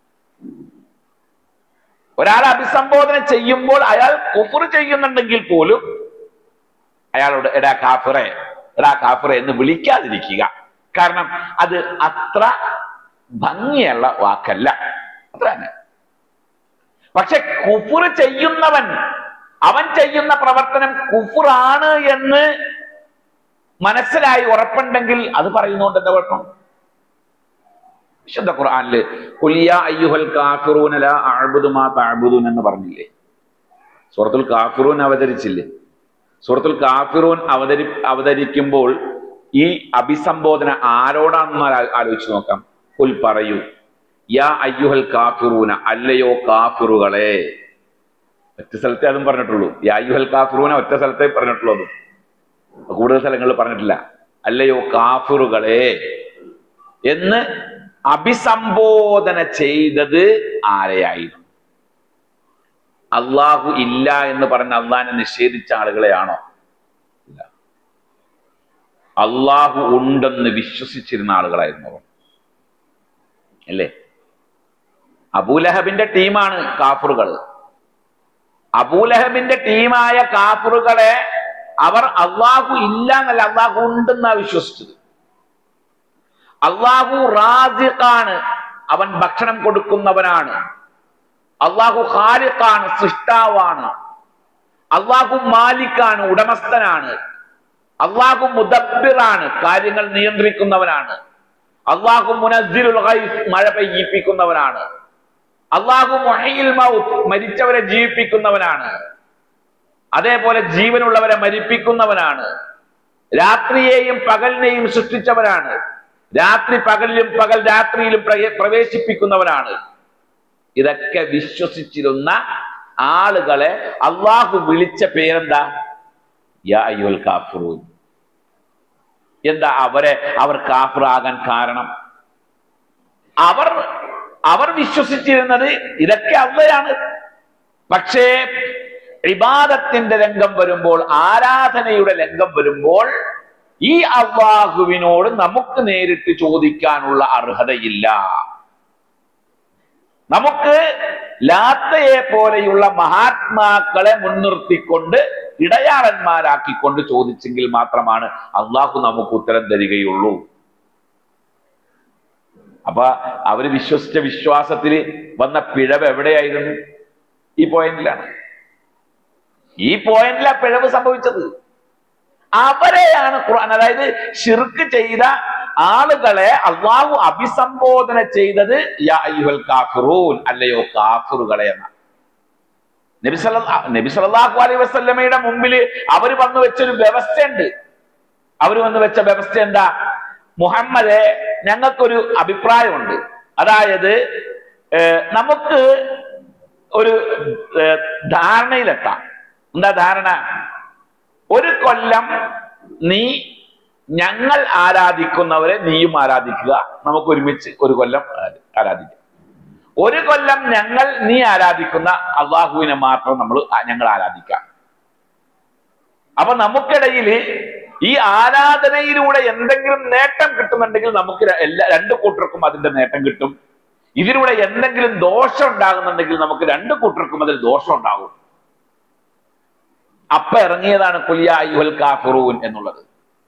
ഒരാളെ അഭിസംബോധന ചെയ്യുമ്പോൾ അയാൾ കുഫർ ചെയ്യുന്നുണ്ടെങ്കിൽ പോലും അയാളോട് എടാ കാഫിറെ എടാ കാഫിറെ എന്ന് വിളിക്കാതിരിക്കുക കാരണം അത് അത്ര ഭംഗിയുള്ള വാക്കല്ല അത്ര തന്നെ പക്ഷെ കുഫുർ ചെയ്യുന്നവൻ അവൻ ചെയ്യുന്ന പ്രവർത്തനം കുഫുറാണ് എന്ന് മനസ്സിലായി ഉറപ്പുണ്ടെങ്കിൽ അത് പറയുന്നോണ്ട് എന്താ കുഴപ്പം വിശുദ്ധ ഖുർആനില് കുലിയ അയ്യുഹൽ കാഫിറൂന ലാ അഅ്ബുദു മാ തഅ്ബുദൂൻ എന്ന് പറഞ്ഞില്ലേ സൂറത്തുൽ കാഫിറൂൻ അവതരിച്ചില്ലേ സൂറത്തുൽ കാഫിറൂൻ അവതരി അവതരിക്കുമ്പോൾ ഈ അഭിസംബോധന ആരോടാണെന്ന് ആ- ആലോചിച്ച് നോക്കാം കുൽ പറയൂ യാ അയ്യുഹൽ കാഫിറൂന അല്ലയോ കാഫിറുകളെ ഒറ്റ സ്ഥലത്തെ അതും പറഞ്ഞിട്ടുള്ളൂ യാ അയ്യുഹൽ കാഫിറൂന ഒറ്റ സ്ഥലത്തെ പറഞ്ഞിട്ടുള്ളൂ അതും കൂടുതൽ സ്ഥലങ്ങളിൽ പറഞ്ഞിട്ടില്ല അല്ലയോ കാഫിറുകളെ എന്ന് അഭിസംബോധന ചെയ്തത് ആരെയായിരുന്നു അള്ളാഹു ഇല്ല എന്ന് പറഞ്ഞ അള്ളാഹിനെ നിഷേധിച്ച ആളുകളെയാണോ ഇല്ല അള്ളാഹു ഉണ്ടെന്ന് വിശ്വസിച്ചിരുന്ന ആളുകളായിരുന്നു അവർ അല്ലേ അബൂലഹബിന്റെ ടീമാണ് കാഫറുകൾ അബൂലഹബിന്റെ ടീമായ കാഫറുകളെ അവർ അള്ളാഹു ഇല്ല എന്നല്ല അള്ളാഹു ഉണ്ടെന്നാ വിശ്വസിച്ചത് അള്ളാഹു റാസിഖാണ് അവൻ ഭക്ഷണം കൊടുക്കുന്നവനാണ് അള്ളാഹു ഖാലിഖാണ് സൃഷ്ടാവാണ് അള്ളാഹു മാലിക്കാണ് ഉടമസ്ഥനാണ് അള്ളാഹു മുദബ്ബിറാണ് കാര്യങ്ങൾ നിയന്ത്രിക്കുന്നവനാണ് അള്ളാഹു മുനസ്സിലുൽ ഗൈസ് മഴ പെയ്യിപ്പിക്കുന്നവനാണ് അള്ളാഹു മൊഹയിൽ മൗത്ത് മരിച്ചവരെ ജീവിപ്പിക്കുന്നവനാണ് അതേപോലെ ജീവനുള്ളവരെ മരിപ്പിക്കുന്നവനാണ് രാത്രിയെയും പകലിനെയും സൃഷ്ടിച്ചവനാണ് രാത്രി പകലിലും പകൽ രാത്രിയിലും പ്രയ- പ്രവേശിപ്പിക്കുന്നവനാണ് ഇതൊക്കെ വിശ്വസിച്ചിരുന്ന ആളുകളെ അള്ളാഹു വിളിച്ച പേരെന്താ യാ അയ്യുൽ കാഫിറൂൻ എന്താ അവരെ അവർ കാഫിറാകാൻ കാരണം അവർ അവർ വിശ്വസിച്ചിരുന്നത് ഇതൊക്കെ അള്ളയാണ് പക്ഷേ ഇബാദത്തിന്റെ രംഗം വരുമ്പോൾ ആരാധനയുടെ രംഗം വരുമ്പോൾ ഈ അള്ളാഹുവിനോട് നമുക്ക് നേരിട്ട് ചോദിക്കാനുള്ള അർഹതയില്ല നമുക്ക് ലാത്തയെ പോലെയുള്ള മഹാത്മാക്കളെ മുൻനിർത്തിക്കൊണ്ട് ഇടയാളന്മാരാക്കിക്കൊണ്ട് ചോദിച്ചെങ്കിൽ മാത്രമാണ് അള്ളാഹു നമുക്ക് ഉത്തരം തരികയുള്ളൂ അപ്പൊ അവര് വിശ്വസിച്ച വിശ്വാസത്തിൽ വന്ന പിഴവ് എവിടെയായിരുന്നു ഈ പോയിന്റിലാണ് ഈ പോയിന്റിലാ പിഴവ് സംഭവിച്ചത് അവരെയാണ് ഖുർആൻ അതായത് ഷിർക്ക് ചെയ്ത ആളുകളെ അള്ളാഹു അഭിസംബോധന ചെയ്തത് യാ അയ്യുഹൽ കാഫിറൂൻ അല്ലയോ കാഫിറുകളെ എന്ന നബി സല്ലല്ലാ നബി സല്ലല്ലാഹു അലൈഹി വസല്ലമയുടെ മുമ്പിൽ അവർ വന്നു വെച്ചൊരു വ്യവസ്ഥയുണ്ട് അവർ വന്നു വെച്ച വ്യവസ്ഥ എന്താ മുഹമ്മദെ ഞങ്ങൾക്കൊരു അഭിപ്രായമുണ്ട് അതായത് ഏർ, നമുക്ക് ഒരു ഏർ, ധാരണയിലെത്താം എന്താ ധാരണ ഒരു കൊല്ലം നീ ഞങ്ങൾ ആരാധിക്കുന്നവരെ നീയും ആരാധിക്കുക നമുക്ക് ഒരുമിച്ച് ഒരു കൊല്ലം ആ- ആരാധിക്കാം ഒരു കൊല്ലം ഞങ്ങൾ നീ ആരാധിക്കുന്ന അള്ളാഹുവിനെ മാത്രം നമ്മൾ ഞങ്ങൾ ആരാധിക്കാം അപ്പൊ നമുക്കിടയിൽ ഈ ആരാധനയിലൂടെ എന്തെങ്കിലും നേട്ടം കിട്ടുന്നുണ്ടെങ്കിൽ നമുക്ക് ര- എല്ലാ രണ്ട് കൂട്ടർക്കും അതിന്റെ നേട്ടം കിട്ടും ഇതിലൂടെ എന്തെങ്കിലും ദോഷം ഉണ്ടാകുന്നുണ്ടെങ്കിൽ നമുക്ക് രണ്ട് കൂട്ടർക്കും അതിൽ ദോഷം ഉണ്ടാകും അപ്പൊ ഇറങ്ങിയതാണ് കുലിയ അയ്യുൽ കാഫിറൂൻ എന്നുള്ളത്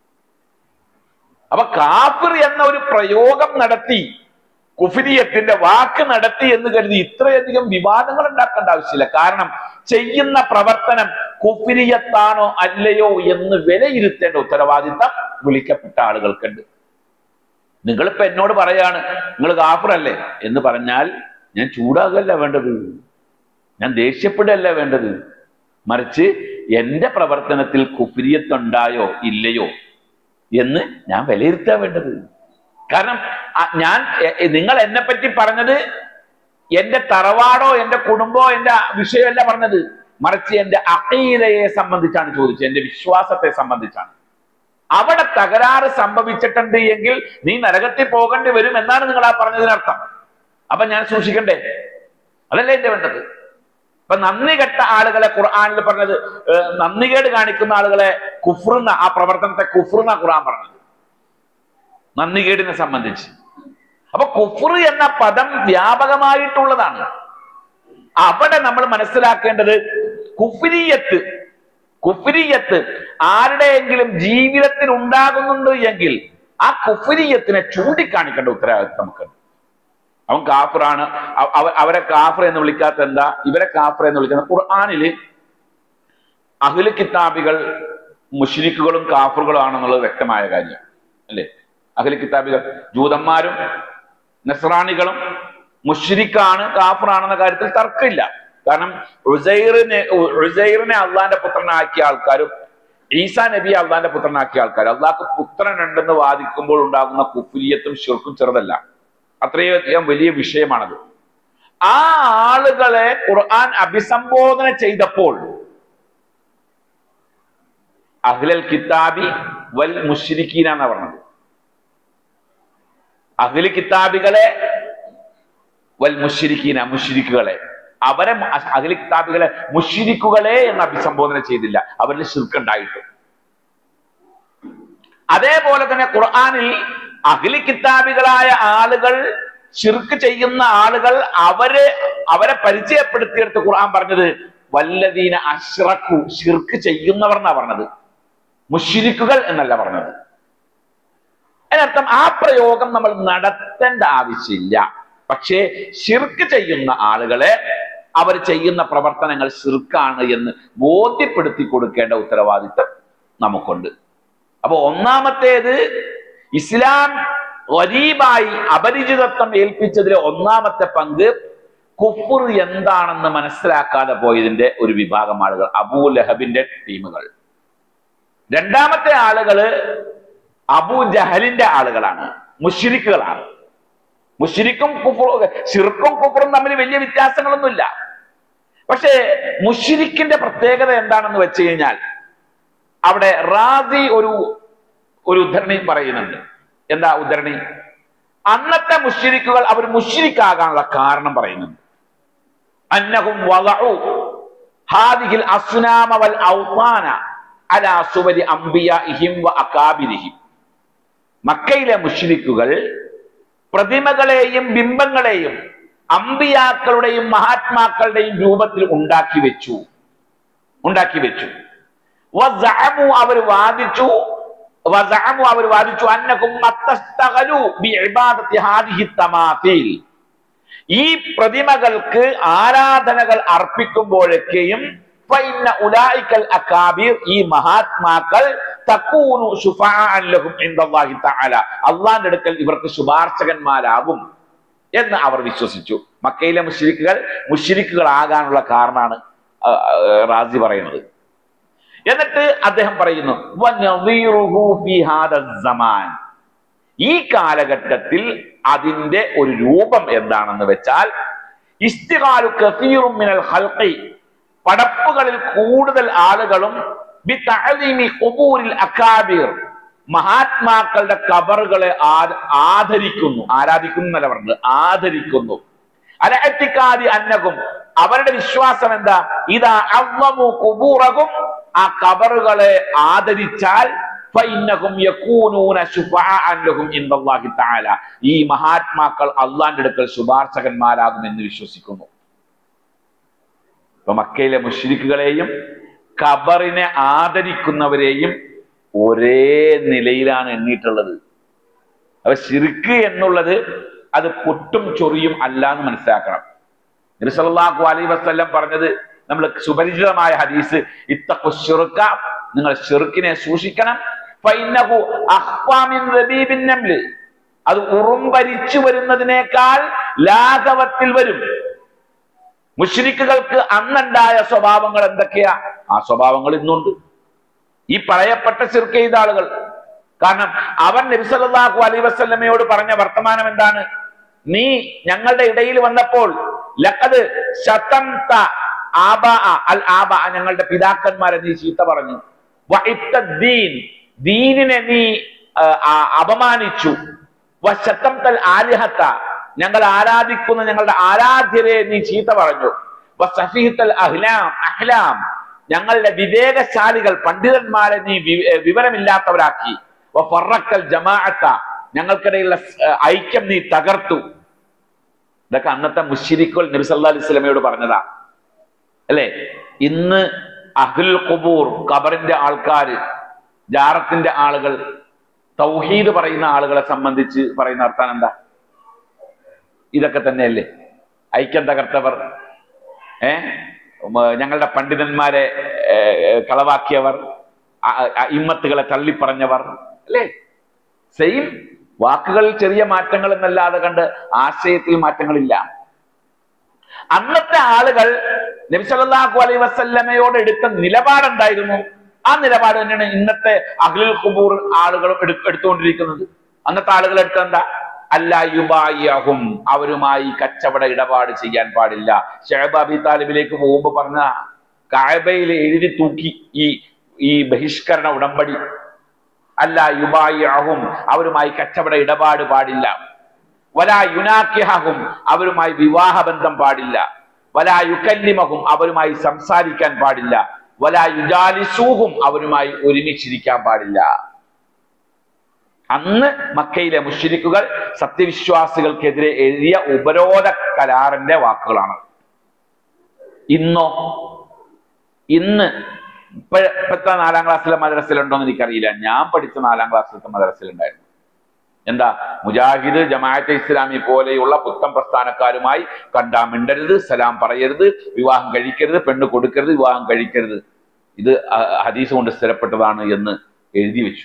അപ്പൊ കാഫിർ എന്ന ഒരു പ്രയോഗം നടത്തി കുഫിരിയത്തിന്റെ വാക്ക് നടത്തി എന്ന് കരുതി ഇത്രയധികം വിവാദങ്ങൾ ഉണ്ടാക്കേണ്ട ആവശ്യമില്ല കാരണം ചെയ്യുന്ന പ്രവർത്തനം കുഫിരിയത്താണോ അല്ലയോ എന്ന് വിലയിരുത്തേണ്ട ഉത്തരവാദിത്തം വിളിക്കപ്പെട്ട ആളുകൾക്കുണ്ട് നിങ്ങളിപ്പോ എന്നോട് പറയാണ് നിങ്ങൾ കാഫിറല്ലേ എന്ന് പറഞ്ഞാൽ ഞാൻ ചൂടാകല്ല വേണ്ടത് ഞാൻ ദേഷ്യപ്പെടുകയല്ല വേണ്ടത് മറിച്ച് എന്റെ പ്രവർത്തനത്തിൽ കുഫിരിയത്തുണ്ടായോ ഇല്ലയോ എന്ന് ഞാൻ വിലയിരുത്താൻ വേണ്ടത് കാരണം അ- ഞാൻ എ- എ- നിങ്ങൾ എന്നെ പറ്റി പറഞ്ഞത് എന്റെ തറവാടോ എന്റെ കുടുംബമോ എന്റെ വിഷയമല്ല പറഞ്ഞത് മറിച്ച് എന്റെ അഖീദയെ സംബന്ധിച്ചാണ് ചോദിച്ചത് എന്റെ വിശ്വാസത്തെ സംബന്ധിച്ചാണ് അവിടെ തകരാറ് സംഭവിച്ചിട്ടുണ്ട് എങ്കിൽ നീ നരകത്തിൽ പോകേണ്ടി വരും എന്നാണ് നിങ്ങൾ ആ പറഞ്ഞതിനർത്ഥം അപ്പൊ ഞാൻ സൂക്ഷിക്കണ്ടേ അതല്ലേ എന്റെ വേണ്ടത് ഇപ്പൊ നന്ദി കെട്ട ആളുകളെ ഖുർആാനിൽ പറഞ്ഞത് ഏഹ്, നന്ദികേട് കാണിക്കുന്ന ആളുകളെ കുഫ്റുന്ന ആ പ്രവർത്തനത്തെ കുഫ്റുന്ന ഖുർആൻ പറഞ്ഞത് നന്ദികേടിനെ സംബന്ധിച്ച് അപ്പൊ കുഫ്ർ എന്ന പദം വ്യാപകമായിട്ടുള്ളതാണ് അവിടെ നമ്മൾ മനസ്സിലാക്കേണ്ടത് കുഫിരിയത്ത് കുഫിരിയത്ത് ആരുടെയെങ്കിലും ജീവിതത്തിൽ ഉണ്ടാകുന്നുണ്ട് എങ്കിൽ ആ കുഫിരിയത്തിനെ ചൂണ്ടിക്കാണിക്കേണ്ട ഉത്തരവാദിത്വം നമുക്കുണ്ട് അവൻ കാഫിറാണ് അവ- അവ- അവരെ കാഫിർ എന്ന് വിളിക്കാത്ത എന്താ ഇവരെ കാഫിർ എന്ന് വിളിക്കുന്നത് ഖുർആാനില് അഖില കിതാബികൾ മുഷ്രിക്കുകളും കാഫറുകളും ആണെന്നുള്ളത് വ്യക്തമായ കാര്യം അല്ലേ അഖില കിതാബികൾ ജൂതന്മാരും നസ്രാണികളും മുഷ്രിക്കാണ് കാഫറാണെന്ന കാര്യത്തിൽ തർക്കമില്ല കാരണം ഉസൈറിനെ ഉസൈറിനെ അള്ളാന്റെ പുത്രനാക്കിയ ആൾക്കാരും ഈസാ നബി അള്ളാന്റെ പുത്രനാക്കിയ ആൾക്കാരും അള്ളാഹ്ക്ക് പുത്രനുണ്ടെന്ന് വാദിക്കുമ്പോൾ ഉണ്ടാകുന്ന കുഫിലിയത്തും ഷിർക്കും ചെറുതല്ല അത്രയധികം വലിയ വിഷയമാണത് ആ ആളുകളെ ഖുർആൻ അഭിസംബോധന ചെയ്തപ്പോൾ അഹ്ലൽ കിതാബി വൽ മുഷിരിക്കീന എന്നാ പറഞ്ഞത് അഹ്ലി കിതാബികളെ വൽ മുഷിരിക്കീന മുഷിരിക്കുകളെ അവരെ അഹ്ലി കിതാബികളെ മുഷിരിക്കുകളെ എന്ന് അഭിസംബോധന ചെയ്തില്ല അവരിൽ ശിർക്കുണ്ടായിട്ടു അതേപോലെ തന്നെ ഖുർആനിൽ അഖിലി കിതാബികളായ ആളുകൾ ഷിർക്ക് ചെയ്യുന്ന ആളുകൾ അവരെ അവരെ പരിചയപ്പെടുത്തിയെടുത്ത് ഖുർആൻ പറഞ്ഞത് വല്ലദീന അഷ്റഖു ഷിർക്ക് ചെയ്യുന്നവർ എന്നാ പറഞ്ഞത് മുഷിരിക്കുകൾ എന്നല്ല പറഞ്ഞത് അതിനർത്ഥം ആ പ്രയോഗം നമ്മൾ നടത്തേണ്ട ആവശ്യമില്ല പക്ഷേ ഷിർക്ക് ചെയ്യുന്ന ആളുകളെ അവർ ചെയ്യുന്ന പ്രവർത്തനങ്ങൾ ഷിർക്കാണ് എന്ന് ബോധ്യപ്പെടുത്തി കൊടുക്കേണ്ട ഉത്തരവാദിത്തം നമുക്കുണ്ട് അപ്പൊ ഒന്നാമത്തേത് ഇസ്ലാം ഗരീബായി അപരിചിതത്വം ഏൽപ്പിച്ചതിലെ ഒന്നാമത്തെ പങ്ക് കുഫുർ എന്താണെന്ന് മനസ്സിലാക്കാതെ പോയതിന്റെ ഒരു വിഭാഗം ആളുകൾ അബൂ ലഹബിന്റെ ടീമുകൾ രണ്ടാമത്തെ ആളുകള് അബൂ ജഹലിന്റെ ആളുകളാണ് മുഷിരിക്കുകളാണ് മുഷിരിക്കും കുഫുർ ഷിർക്കും കുഫറും തമ്മിൽ വലിയ വ്യത്യാസങ്ങളൊന്നുമില്ല പക്ഷേ മുഷിരിക്കിന്റെ പ്രത്യേകത എന്താണെന്ന് വെച്ച് കഴിഞ്ഞാൽ അവിടെ റാസി ഒരു ഒരു ഉദ്ധരണി പറയുന്നുണ്ട് എന്താ ഉദ്ധരണി അന്നത്തെ മുഷിരിക്കുകൾ അവർ മുഷിരിക്കാകാനുള്ള കാരണം പറയുന്നുണ്ട് അന്നഹും വദഉ ഹാദിഹിൽ അസ്നാമ വൽ ഔതാന അലാ സുവരി അംബിയാഇഹിം വ അകാബിരിഹിം മക്കയിലെ മുഷിരിക്കുകൾ പ്രതിമകളെയും ബിംബങ്ങളെയും അമ്പിയാക്കളുടെയും മഹാത്മാക്കളുടെയും രൂപത്തിൽ ഉണ്ടാക്കി വെച്ചു ഉണ്ടാക്കി വെച്ചു വസഅമു അവർ വാദിച്ചു വസഅമു അവർ വാദിച്ചു അന്നകും മത്തസ്തഗലു ബിഇബാദത്തി ഹാദിഹി തമാതീൽ ഈ പ്രതിമകൾക്ക് ആരാധനകൾ അർപ്പിക്കുമ്പോഴൊക്കെയും ഫൈന്ന ഉലായിക്കൽ അക്കാബീർ ഈ മഹാത്മാക്കൾ തക്കൂനു ശുഫാഅൻ ലഹും ഇൻദല്ലാഹി തആല അള്ളാന്റെ അടുക്കൽ ഇവർക്ക് ശുപാർശകന്മാരാകും എന്ന് അവർ വിശ്വസിച്ചു മക്കയിലെ മുശ്രിക്കുകൾ മുശ്രിക്കുകളാകാനുള്ള കാരണമാണ് ആ, ആ, റാസി പറയുന്നത് എന്നിട്ട് അദ്ദേഹം പറയുന്നു "വനദീറുഹു ഫീ ഹാദ സമാൻ." ഈ കാലഘട്ടത്തിൽ അതിന്റെ ഒരു രൂപം എന്താണെന്ന് വെച്ചാൽ ഇസ്തിഹാലു കസീറും മിനൽ ഖൽഖി പടപ്പുകളിൽ കൂടുതൽ ആളുകളും ബിതഅലീമി ഖുബൂരിൽ അക്കാബിർ മഹാത്മാക്കളുടെ കബറുകളെ ആ- ആദരിക്കുന്നു ആരാധിക്കുന്നു എന്നല്ല പറഞ്ഞത് ആദരിക്കുന്നു അലഅത്തിക്കാതി അന്നകും അവരുടെ വിശ്വാസം എന്താ ഇതാ അവമു കുബൂറകും ആ കബറുകളെ ആദരിച്ചാൽ ഫഇന്നഹും യകൂനൂന ശുഫാഅൻ ലഹും ഇൻദല്ലാഹി തആല ഈ മഹാത്മാക്കൾ അള്ളാന്റെ അടുക്കൽ ശുപാർശകന്മാരാകുമെന്ന് വിശ്വസിക്കുന്നു ഇപ്പൊ മക്കയിലെ മുഷ്രിക്കുകളെയും ഖബറിനെ ആദരിക്കുന്നവരെയും ഒരേ നിലയിലാണ് എണ്ണിയിട്ടുള്ളത് അപ്പൊ ശിർക്ക് എന്നുള്ളത് അത് പൊട്ടും ചൊറിയും അല്ല എന്ന് മനസ്സിലാക്കണം നബിസല്ലാഹു അലൈ വസ്ല്ലം പറഞ്ഞത് നമ്മൾ സുപരിചിതമായ ഹദീസ് ഇത്തഖു ശിർക്ക നിങ്ങൾ ഷിർക്കിനെ സൂക്ഷിക്കണം ഫൈന്നഹു അഖ്ഫാ മിൻ ദബീബിൻ നംല് അത് ഉറുമ്പരിച്ചു വരുന്നതിനേക്കാൾ ലാഘവത്തിൽ വരും മുഷ്രിക്കുകൾക്ക് അന്നുണ്ടായ സ്വഭാവങ്ങൾ എന്തൊക്കെയാ ആ സ്വഭാവങ്ങൾ ഇന്നുണ്ട് ഈ പറയപ്പെട്ട ശിർക്ക് ചെയ്ത ആളുകൾ കാരണം അവർ നബിസല്ലാഹു അലൈ വസ്ല്ലമയോട് പറഞ്ഞ വർത്തമാനം എന്താണ് നീ ഞങ്ങളുടെ ഇടയിൽ വന്നപ്പോൾ ലഖദ് ശതംത ആബാ അൽ ആബാ ഞങ്ങളുടെ പിതാക്കന്മാരെ നീ ചീത്ത പറഞ്ഞു വഇബ്ത ദീൻ ദീനിനെ നീ ആ, ആ, അപമാനിച്ചു വശത്തംതൽ ആലിഹത്ത ഞങ്ങൾ ആരാധിക്കുന്ന ഞങ്ങളുടെ ആരാധ്യരെ നീ ചീത്ത പറഞ്ഞു വസഫീഹത്തൽ അഹ്ലാം അഹ്ലാം ഞങ്ങളുടെ വിവേകശാലികൾ പണ്ഡിതന്മാരെ നീ വി- ഏ, വിവരമില്ലാത്തവരാക്കി വഫറക്കൽ ജമാഅത്ത ഞങ്ങൾക്കിടയിലുള്ള സ്- ഏ, ഐക്യം നീ തകർത്തു ഇതൊക്കെ അന്നത്തെ മുഷിരിക്കുൽ നബി സല്ലല്ലാഹു അലൈഹി വസല്ലമയോട് പറഞ്ഞതാ അല്ലേ ഇന്ന് അഹ്ൽ ഖുബൂർ ഖബറിന്റെ ആൾക്കാര് ജാറത്തിന്റെ ആളുകൾ തൗഹീദ് പറയുന്ന ആളുകളെ സംബന്ധിച്ച് പറയുന്ന അർത്ഥം എന്താ ഇതൊക്കെ തന്നെയല്ലേ ഐക്യം തകർത്തവർ ഏ ഉം, ഞങ്ങളുടെ പണ്ഡിതന്മാരെ ഏ, ഏ, കളവാക്കിയവർ അ- അ- ഇമ്മത്തുകളെ തള്ളിപ്പറഞ്ഞവർ അല്ലേ സെയിം വാക്കുകളിൽ ചെറിയ മാറ്റങ്ങൾ എന്നല്ലാതെ കണ്ട് ആശയത്തിൽ മാറ്റങ്ങളില്ല അന്നത്തെ ആളുകൾ നബി സല്ലല്ലാഹു അലൈഹി വസല്ലമയോട് എടുത്ത നിലപാടെന്തായിരുന്നു ആ നിലപാട് തന്നെയാണ് ഇന്നത്തെ അഖിലുൽ ഖുബൂർ ആളുകളും എടു- എടുത്തുകൊണ്ടിരിക്കുന്നത് അന്നത്തെ ആളുകൾ എടുത്ത എന്താ അല്ല യുബായിയഹും അവരുമായി കച്ചവട ഇടപാട് ചെയ്യാൻ പാടില്ല ഷഹബ് അബി താലിബിലേക്ക് പോകുമ്പോ പറഞ്ഞ കായബയിൽ എഴുതി തൂക്കി ഈ ഈ ബഹിഷ്കരണ ഉടമ്പടി അല്ല യുബായിയഹും അവരുമായി കച്ചവട ഇടപാട് പാടില്ല വലാ യുനാക്കിഹും അവരുമായി വിവാഹബന്ധം പാടില്ല വലാ യുക്കല്ലിമഹും അവരുമായി സംസാരിക്കാൻ പാടില്ല വലാ യുജാലിസൂഹും അവരുമായി ഒരുമിച്ചിരിക്കാൻ പാടില്ല അന്ന് മക്കയിലെ മുഷിരിക്കുകൾ സത്യവിശ്വാസികൾക്കെതിരെ എഴുതിയ ഉപരോധ കരാറിന്റെ വാക്കുകളാണ് ഇന്നോ ഇന്ന് ഇപ്പ ഇപ്പത്തെ നാലാം ക്ലാസ്സിലെ മദ്രസയിലുണ്ടോ എന്ന് എനിക്കറിയില്ല ഞാൻ പഠിച്ച നാലാം ക്ലാസ്സിലത്തെ മദ്രസയിലുണ്ടായിരുന്നു എന്താ മുജാഹിദ് ജമാഅത്തെ ഇസ്ലാമി പോലെയുള്ള പുത്തൻ പ്രസ്ഥാനക്കാരുമായി കണ്ടാ മിണ്ടരുത് സലാം പറയരുത് വിവാഹം കഴിക്കരുത് പെണ്ണ് കൊടുക്കരുത് വിവാഹം കഴിക്കരുത് ഇത് അ- ഹദീസ് കൊണ്ട് സ്ഥിരപ്പെട്ടതാണ് എന്ന് എഴുതി വെച്ചു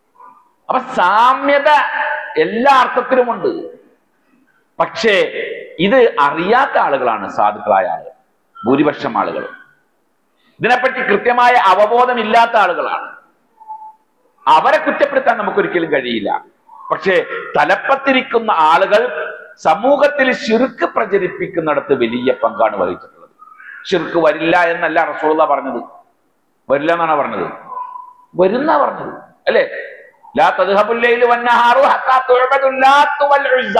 അപ്പൊ സാമ്യത എല്ലാ അർത്ഥത്തിലുമുണ്ട് പക്ഷേ ഇത് അറിയാത്ത ആളുകളാണ് സാധുക്കളായ ആളുകൾ ഭൂരിപക്ഷം ആളുകൾ ഇതിനെപ്പറ്റി കൃത്യമായ അവബോധമില്ലാത്ത ആളുകളാണ് അവരെ കുറ്റപ്പെടുത്താൻ നമുക്കൊരിക്കലും കഴിയില്ല പക്ഷേ തലപ്പത്തിരിക്കുന്ന ആളുകൾ സമൂഹത്തിൽ ശിർക്ക് പ്രചരിപ്പിക്കുന്നിടത്ത് വലിയ പങ്കാണ് വഹിച്ചിട്ടുള്ളത് ശിർക്ക് വരില്ല എന്നല്ല റസൂള്ള പറഞ്ഞത് വരില്ല എന്നാണ് പറഞ്ഞത് വരുന്ന പറഞ്ഞത് അല്ലേ ലാ തദ്ഹബുൽ ലൈലു വന്നഹാറു ഹത്താ തുഅബദുൽ ലാത്തു വൽ ഉസ്സ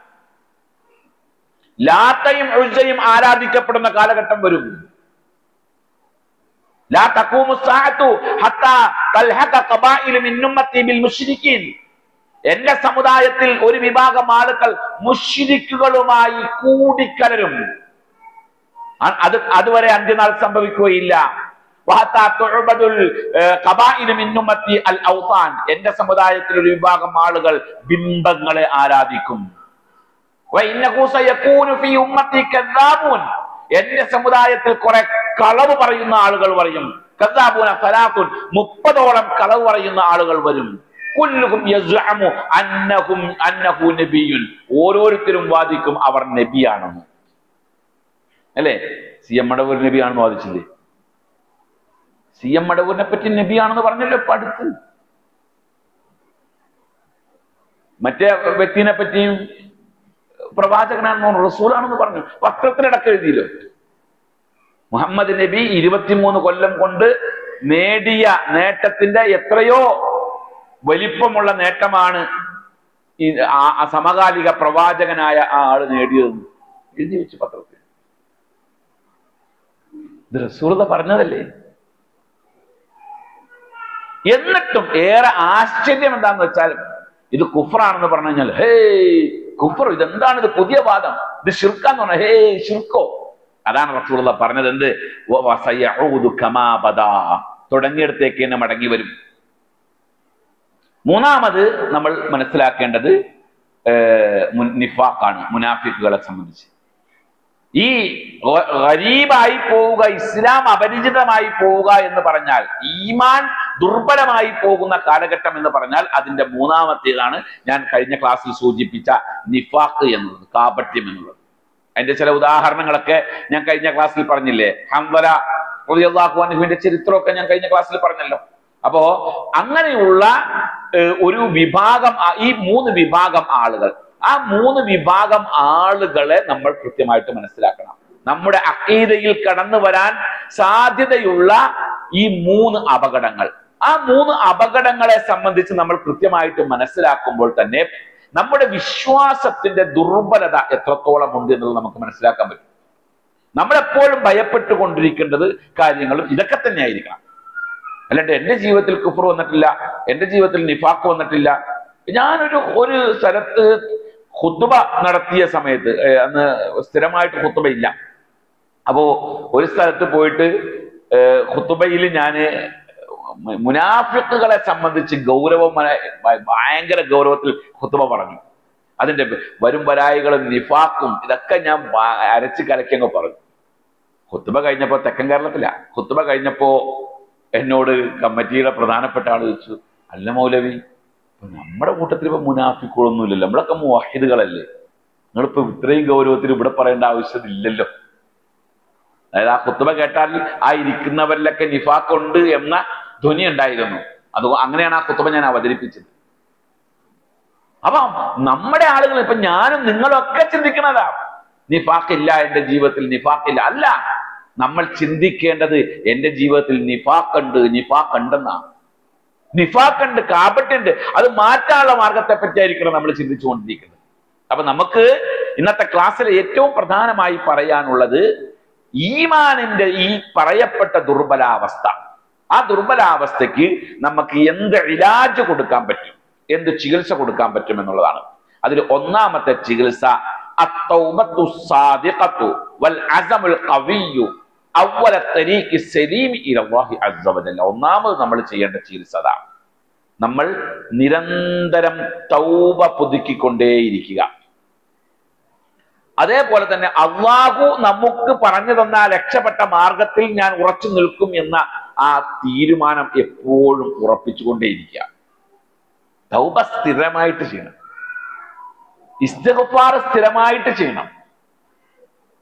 ലാത്തയും ഉസ്സയും ആരാധിക്കപ്പെടുന്ന കാലഘട്ടം വരും ലാ തഖൂമു സാഅത്തു ഹത്താ തൽഹഖ ഖബായിലു മിൻ ഉമ്മത്തി ബിൽ മുശ്രിക്കീൻ എന്റെ സമുദായത്തിൽ ഒരു വിഭാഗം ആളുകൾ മുശ്രിക്കുകളുമായി കൂടിക്കലരും അ- അത് അതുവരെ അന്ത്യനാൾ സംഭവിക്കുകയില്ല വഹത്താ തുഅബദുൽ, ഏഹ്, ഖബായിലു മിൻ ഉമ്മത്തി അൽ ഔസാൻ എന്റെ സമുദായത്തിൽ ഒരു വിഭാഗം ആളുകൾ ബിംബങ്ങളെ ആരാധിക്കും വഇന്നഹു സയകൂനു ഫീ ഉമ്മത്തി കദ്ദാബൂൻ എന്റെ സമുദായത്തിൽ കുറെ കളവ് പറയുന്ന ആളുകൾ പറയും കദ്ദാബൂന സലാത്തുൻ മുപ്പതോളം കളവ് പറയുന്ന ആളുകൾ വരും കുല്ലുഹും യസ്അമു അന്നഹും അന്നഹു നബിയുൻ ഓരോരുത്തരും വാദിക്കും അവർ നബിയാണെന്ന് അല്ലേ സി എം മടവൂർ നബിയാണെന്ന് വാദിച്ചില്ലേ സി എം മടവൂരിനെ പറ്റി നബിയാണെന്ന് പറഞ്ഞല്ലോ ഇപ്പൊ അടുത്ത് മറ്റേ വ്യക്തിനെ പറ്റിയും പ്രവാചകനാണെന്ന് പറഞ്ഞു റസൂലാണെന്ന് പറഞ്ഞു പത്രത്തിലടക്കം എഴുതിയല്ലോ മുഹമ്മദ് നബി ഇരുപത്തിമൂന്ന് കൊല്ലം കൊണ്ട് നേടിയ നേട്ടത്തിന്റെ എത്രയോ വലിപ്പമുള്ള നേട്ടമാണ് ഈ ആ- ആ സമകാലിക പ്രവാചകനായ ആ ആള് നേടിയതെന്ന് എഴുതി വെച്ച് പത്രത്തിൽ ഇത് റസൂലത പറഞ്ഞതല്ലേ എന്നിട്ടും ഏറെ ആശ്ചര്യം എന്താന്ന് വെച്ചാൽ ഇത് കുഫറാണെന്ന് പറഞ്ഞു കഴിഞ്ഞാൽ ഹേ കുഫർ ഇതെന്താണ് ഇത് പുതിയ വാദം ഇത് ഷിർക്കാന്ന് പറഞ്ഞ ഹേ ഷിർക്കോ അതാണ് റസൂലുള്ള പറഞ്ഞത് എന്ത് വ- വസയഊദു കമാ ബദാ. തുടങ്ങിയിടത്തേക്ക് തന്നെ മടങ്ങി വരും മൂന്നാമത് നമ്മൾ മനസ്സിലാക്കേണ്ടത് ഏഹ്, മുൻ- നിഫാഖാണ് മുനാഫിക്കുകളെ സംബന്ധിച്ച് ഈ ഗ- ഗരീബായി പോവുക ഇസ്ലാം അപരിചിതമായി പോവുക എന്ന് പറഞ്ഞാൽ ഈമാൻ ദുർബലമായി പോകുന്ന കാലഘട്ടം എന്ന് പറഞ്ഞാൽ അതിന്റെ മൂന്നാമത്തേതാണ് ഞാൻ കഴിഞ്ഞ ക്ലാസ്സിൽ സൂചിപ്പിച്ച നിഫാഖ് എന്നുള്ളത് കാപട്യം എന്നുള്ളത് അതിന്റെ ചില ഉദാഹരണങ്ങളൊക്കെ ഞാൻ കഴിഞ്ഞ ക്ലാസ്സിൽ പറഞ്ഞില്ലേ ഹംവല അൻഹുവിന്റെ ചരിത്രമൊക്കെ ഞാൻ കഴിഞ്ഞ ക്ലാസ്സിൽ പറഞ്ഞല്ലോ അപ്പോ അങ്ങനെയുള്ള ഏഹ്, ഒരു വിഭാഗം ആ- ഈ മൂന്ന് വിഭാഗം ആളുകൾ ആ മൂന്ന് വിഭാഗം ആളുകളെ നമ്മൾ കൃത്യമായിട്ട് മനസ്സിലാക്കണം നമ്മുടെ അക്കീതയിൽ കടന്നു വരാൻ സാധ്യതയുള്ള ഈ മൂന്ന് അപകടങ്ങൾ ആ മൂന്ന് അപകടങ്ങളെ സംബന്ധിച്ച് നമ്മൾ കൃത്യമായിട്ട് മനസ്സിലാക്കുമ്പോൾ തന്നെ നമ്മുടെ വിശ്വാസത്തിന്റെ ദുർബലത എത്രത്തോളം ഉണ്ട് എന്നുള്ളത് നമുക്ക് മനസ്സിലാക്കാൻ പറ്റും നമ്മളെപ്പോഴും ഭയപ്പെട്ടുകൊണ്ടിരിക്കേണ്ടത് കാര്യങ്ങളും ഇതൊക്കെ തന്നെ ആയിരിക്കണം അല്ലാണ്ട് എന്റെ ജീവിതത്തിൽ കുഫർ വന്നിട്ടില്ല എന്റെ ജീവിതത്തിൽ നിഫാക്ക് വന്നിട്ടില്ല ഞാനൊരു ഒരു സ്ഥലത്ത് ഹുത്തുബ നടത്തിയ സമയത്ത് ഏഹ് അന്ന് സ്ഥിരമായിട്ട് ഹുത്തുബ ഇല്ല അപ്പോ ഒരു സ്ഥലത്ത് പോയിട്ട് ഹുത്തുബയിൽ ഞാൻ മുനാഫിക്കുകളെ സംബന്ധിച്ച് ഗൗരവമായ ഭയങ്കര ഗൗരവത്തിൽ ഹുത്തുബ പറഞ്ഞു അതിന്റെ വരും വരായികളും നിഫാക്കും ഇതൊക്കെ ഞാൻ വാ- അരച്ച് കലക്കി അങ്ങ് പറഞ്ഞു ഹുത്തുബ കഴിഞ്ഞപ്പോ തെക്കൻ കേരളത്തില ഹുത്തുബ കഴിഞ്ഞപ്പോ എന്നോട് കമ്മിറ്റിയുടെ പ്രധാനപ്പെട്ട ആൾ ചോദിച്ചു അല്ല മൗലവി ഇപ്പൊ നമ്മുടെ കൂട്ടത്തിൽ ഇപ്പൊ മുനാഫിക്കുകളൊന്നുമില്ലല്ലോ നമ്മളൊക്കെ മുവാഹിദുകളല്ലേ നിങ്ങളിപ്പോ ഇത്രയും ഗൗരവത്തിൽ ഇവിടെ പറയേണ്ട ആവശ്യമില്ലല്ലോ അതായത് ആ കുത്തുബ കേട്ടാൽ ആ ഇരിക്കുന്നവരിലൊക്കെ നിഫാക്കുണ്ട് എന്ന ധ്വനി ഉണ്ടായിരുന്നു അത് അങ്ങനെയാണ് ആ കുത്തുബ ഞാൻ അവതരിപ്പിച്ചത് അപ്പൊ നമ്മുടെ ആളുകൾ ഇപ്പൊ ഞാനും നിങ്ങളൊക്കെ ചിന്തിക്കണതാ നിഫാക്കില്ല എന്റെ ജീവിതത്തിൽ നിഫാക്കില്ല അല്ല നമ്മൾ ചിന്തിക്കേണ്ടത് എന്റെ ജീവിതത്തിൽ നിഫാക്കുണ്ട് നിഫാക്കുണ്ടെന്നാ നിഫാക്കുണ്ട് കാപട്ടുണ്ട് അത് മാറ്റാനുള്ള മാർഗത്തെ പറ്റിയായിരിക്കണം നമ്മൾ ചിന്തിച്ചുകൊണ്ടിരിക്കുന്നത് അപ്പൊ നമുക്ക് ഇന്നത്തെ ക്ലാസ്സിൽ ഏറ്റവും പ്രധാനമായി പറയാനുള്ളത് ഈമാനിന്റെ ഈ പറയപ്പെട്ട ദുർബലാവസ്ഥ ആ ദുർബലാവസ്ഥയ്ക്ക് നമുക്ക് എന്ത് ഇലാജ് കൊടുക്കാൻ പറ്റും എന്ത് ചികിത്സ കൊടുക്കാൻ പറ്റും എന്നുള്ളതാണ് അതിൽ ഒന്നാമത്തെ ചികിത്സ അത്തൗബത്തു സാദിഖത്തു വൽ അസമുൽ ഖവിയ്യു അവല തരീഖി സലീമി ഇലല്ലാഹി അസ്സ വജല്ല ഒന്നാമത് നമ്മൾ ചെയ്യേണ്ട ചികിത്സ അതാണ് നമ്മൾ നിരന്തരം തൗബ പുതുക്കിക്കൊണ്ടേയിരിക്കുക അതേപോലെ തന്നെ അള്ളാഹു നമുക്ക് പറഞ്ഞു തന്ന ആ രക്ഷപ്പെട്ട മാർഗത്തിൽ ഞാൻ ഉറച്ചു നിൽക്കും എന്ന ആ തീരുമാനം എപ്പോഴും ഉറപ്പിച്ചുകൊണ്ടേയിരിക്കുക തൗബ സ്ഥിരമായിട്ട് ചെയ്യണം ഇസ്തിഗ്ഫാർ സ്ഥിരമായിട്ട് ചെയ്യണം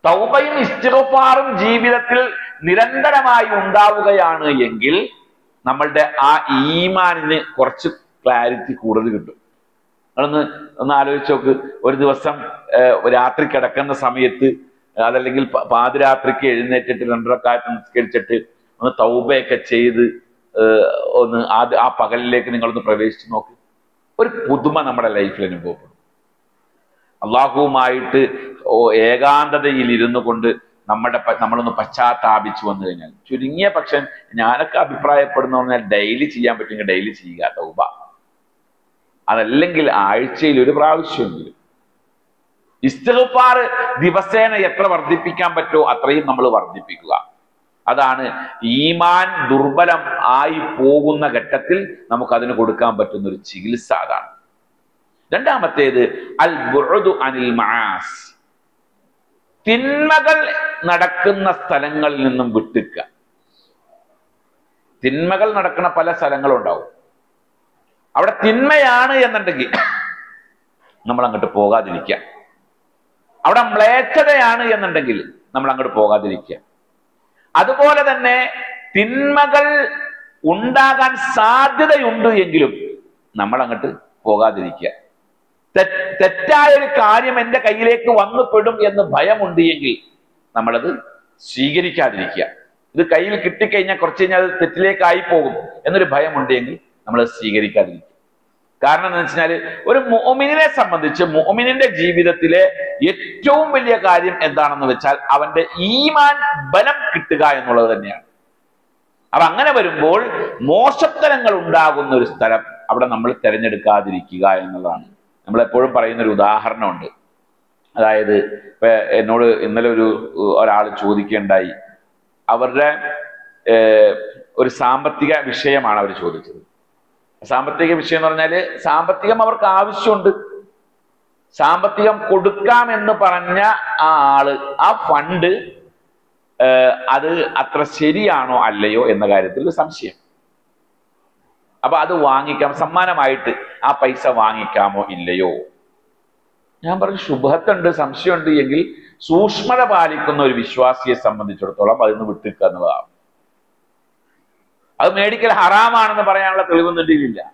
തൗബയും ഇസ്തിഗ്ഫാറും ജീവിതത്തിൽ നിരന്തരമായി ഉണ്ടാവുകയാണ് എങ്കിൽ നമ്മളുടെ ആ ഈമാനിന് കുറച്ച് ക്ലാരിറ്റി കൂടുതൽ കിട്ടും അതൊന്ന് ഒന്ന് ആലോചിച്ച് നോക്ക് ഒരു ദിവസം ഏഹ്, രാത്രി കിടക്കുന്ന സമയത്ത് അതല്ലെങ്കിൽ പ- പാതിരാത്രിക്ക് എഴുന്നേറ്റിട്ട് രണ്ടരക്കാലത്ത് നിസ്കരിച്ചിട്ട് ഒന്ന് തൗബയൊക്കെ ചെയ്ത് ഏഹ്, ഒന്ന് ആദ്യ ആ പകലിലേക്ക് നിങ്ങളൊന്ന് പ്രവേശിച്ച് നോക്ക് ഒരു പുതുമ നമ്മുടെ ലൈഫിൽ അനുഭവപ്പെടും അള്ളാഹുവുമായിട്ട് ഓ ഏകാന്തതയിൽ ഇരുന്നു കൊണ്ട് നമ്മുടെ പ- നമ്മളൊന്ന് പശ്ചാത്താപിച്ചു വന്നു കഴിഞ്ഞാൽ ചുരുങ്ങിയ പക്ഷെ ഞാനൊക്കെ അഭിപ്രായപ്പെടുന്ന പറഞ്ഞാൽ ഡെയിലി ചെയ്യാൻ പറ്റുമെങ്കിൽ ഡെയിലി ചെയ്യുക തൗബ അതല്ലെങ്കിൽ ആഴ്ചയിൽ ഒരു പ്രാവശ്യമെങ്കിലും ഇസ്തിഗ്ഫാർ ദിവസേന എത്ര വർദ്ധിപ്പിക്കാൻ പറ്റുമോ അത്രയും നമ്മൾ വർദ്ധിപ്പിക്കുക അതാണ് ഈമാൻ ദുർബലം ആയി പോകുന്ന ഘട്ടത്തിൽ നമുക്ക് അതിന് കൊടുക്കാൻ പറ്റുന്ന ഒരു ചികിത്സ അതാണ് രണ്ടാമത്തേത് അൽ ബുഅദു അനിൽ മആസ് തിന്മകൾ നടക്കുന്ന സ്ഥലങ്ങളിൽ നിന്നും വിട്ടുക്കുക തിന്മകൾ നടക്കുന്ന പല സ്ഥലങ്ങളും ഉണ്ടാവും അവിടെ തിന്മയാണ് എന്നുണ്ടെങ്കിൽ നമ്മൾ അങ്ങോട്ട് പോകാതിരിക്കുക അവിടെ മ്ലേച്ഛതയാണ് എന്നുണ്ടെങ്കിൽ നമ്മൾ അങ്ങോട്ട് പോകാതിരിക്കുക അതുപോലെ തന്നെ തിന്മകൾ ഉണ്ടാകാൻ സാധ്യതയുണ്ട് എങ്കിലും നമ്മൾ അങ്ങോട്ട് പോകാതിരിക്കുക തെ- തെറ്റായ ഒരു കാര്യം എന്റെ കയ്യിലേക്ക് വന്നു പെടും എന്ന് ഭയമുണ്ട് എങ്കിൽ നമ്മളത് സ്വീകരിക്കാതിരിക്കുക ഇത് കയ്യിൽ കിട്ടിക്കഴിഞ്ഞാൽ കുറച്ച് കഴിഞ്ഞാൽ അത് തെറ്റിലേക്കായി പോകും എന്നൊരു ഭയമുണ്ട് എങ്കിൽ നമ്മളത് സ്വീകരിക്കാതിരിക്കുക കാരണം എന്ന് വെച്ചാൽ ഒരു മോമിനെ സംബന്ധിച്ച് മോമിനിന്റെ ജീവിതത്തിലെ ഏറ്റവും വലിയ കാര്യം എന്താണെന്ന് വെച്ചാൽ അവന്റെ ഈമാൻ ബലം കിട്ടുക എന്നുള്ളത് തന്നെയാണ് അപ്പൊ അങ്ങനെ വരുമ്പോൾ മോശത്തരങ്ങൾ ഉണ്ടാകുന്ന ഒരു സ്ഥലം അവിടെ നമ്മൾ തിരഞ്ഞെടുക്കാതിരിക്കുക എന്നുള്ളതാണ് നമ്മൾ എപ്പോഴും പറയുന്ന ഒരു ഉദാഹരണമുണ്ട് അതായത് ഇപ്പൊ എന്നോട് ഇന്നലെ ഒരു ഒരാൾ ചോദിക്കുകയുണ്ടായി അവരുടെ ഏഹ്, ഒരു സാമ്പത്തിക വിഷയമാണ് അവർ ചോദിച്ചത് സാമ്പത്തിക വിഷയം എന്ന് പറഞ്ഞാല് സാമ്പത്തികം അവർക്ക് ആവശ്യമുണ്ട് സാമ്പത്തികം കൊടുക്കാമെന്ന് പറഞ്ഞ ആ ആള് ആ ഫണ്ട് ഏഹ്, അത് അത്ര ശരിയാണോ അല്ലയോ എന്ന കാര്യത്തിൽ ഒരു സംശയം അപ്പൊ അത് വാങ്ങിക്കാം സമ്മാനമായിട്ട് ആ പൈസ വാങ്ങിക്കാമോ ഇല്ലയോ ഞാൻ പറഞ്ഞു ശുഭത്തുണ്ട് സംശയമുണ്ട് എങ്കിൽ സൂക്ഷ്മത പാലിക്കുന്ന ഒരു വിശ്വാസിയെ സംബന്ധിച്ചിടത്തോളം അതിന് വിട്ടുക്കുക എന്നുള്ളതാണ് അത് മേടിക്കൽ ഹറാമാണെന്ന് പറയാനുള്ള തെളിവൊന്നും എൻ്റെ കയ്യിലില്ല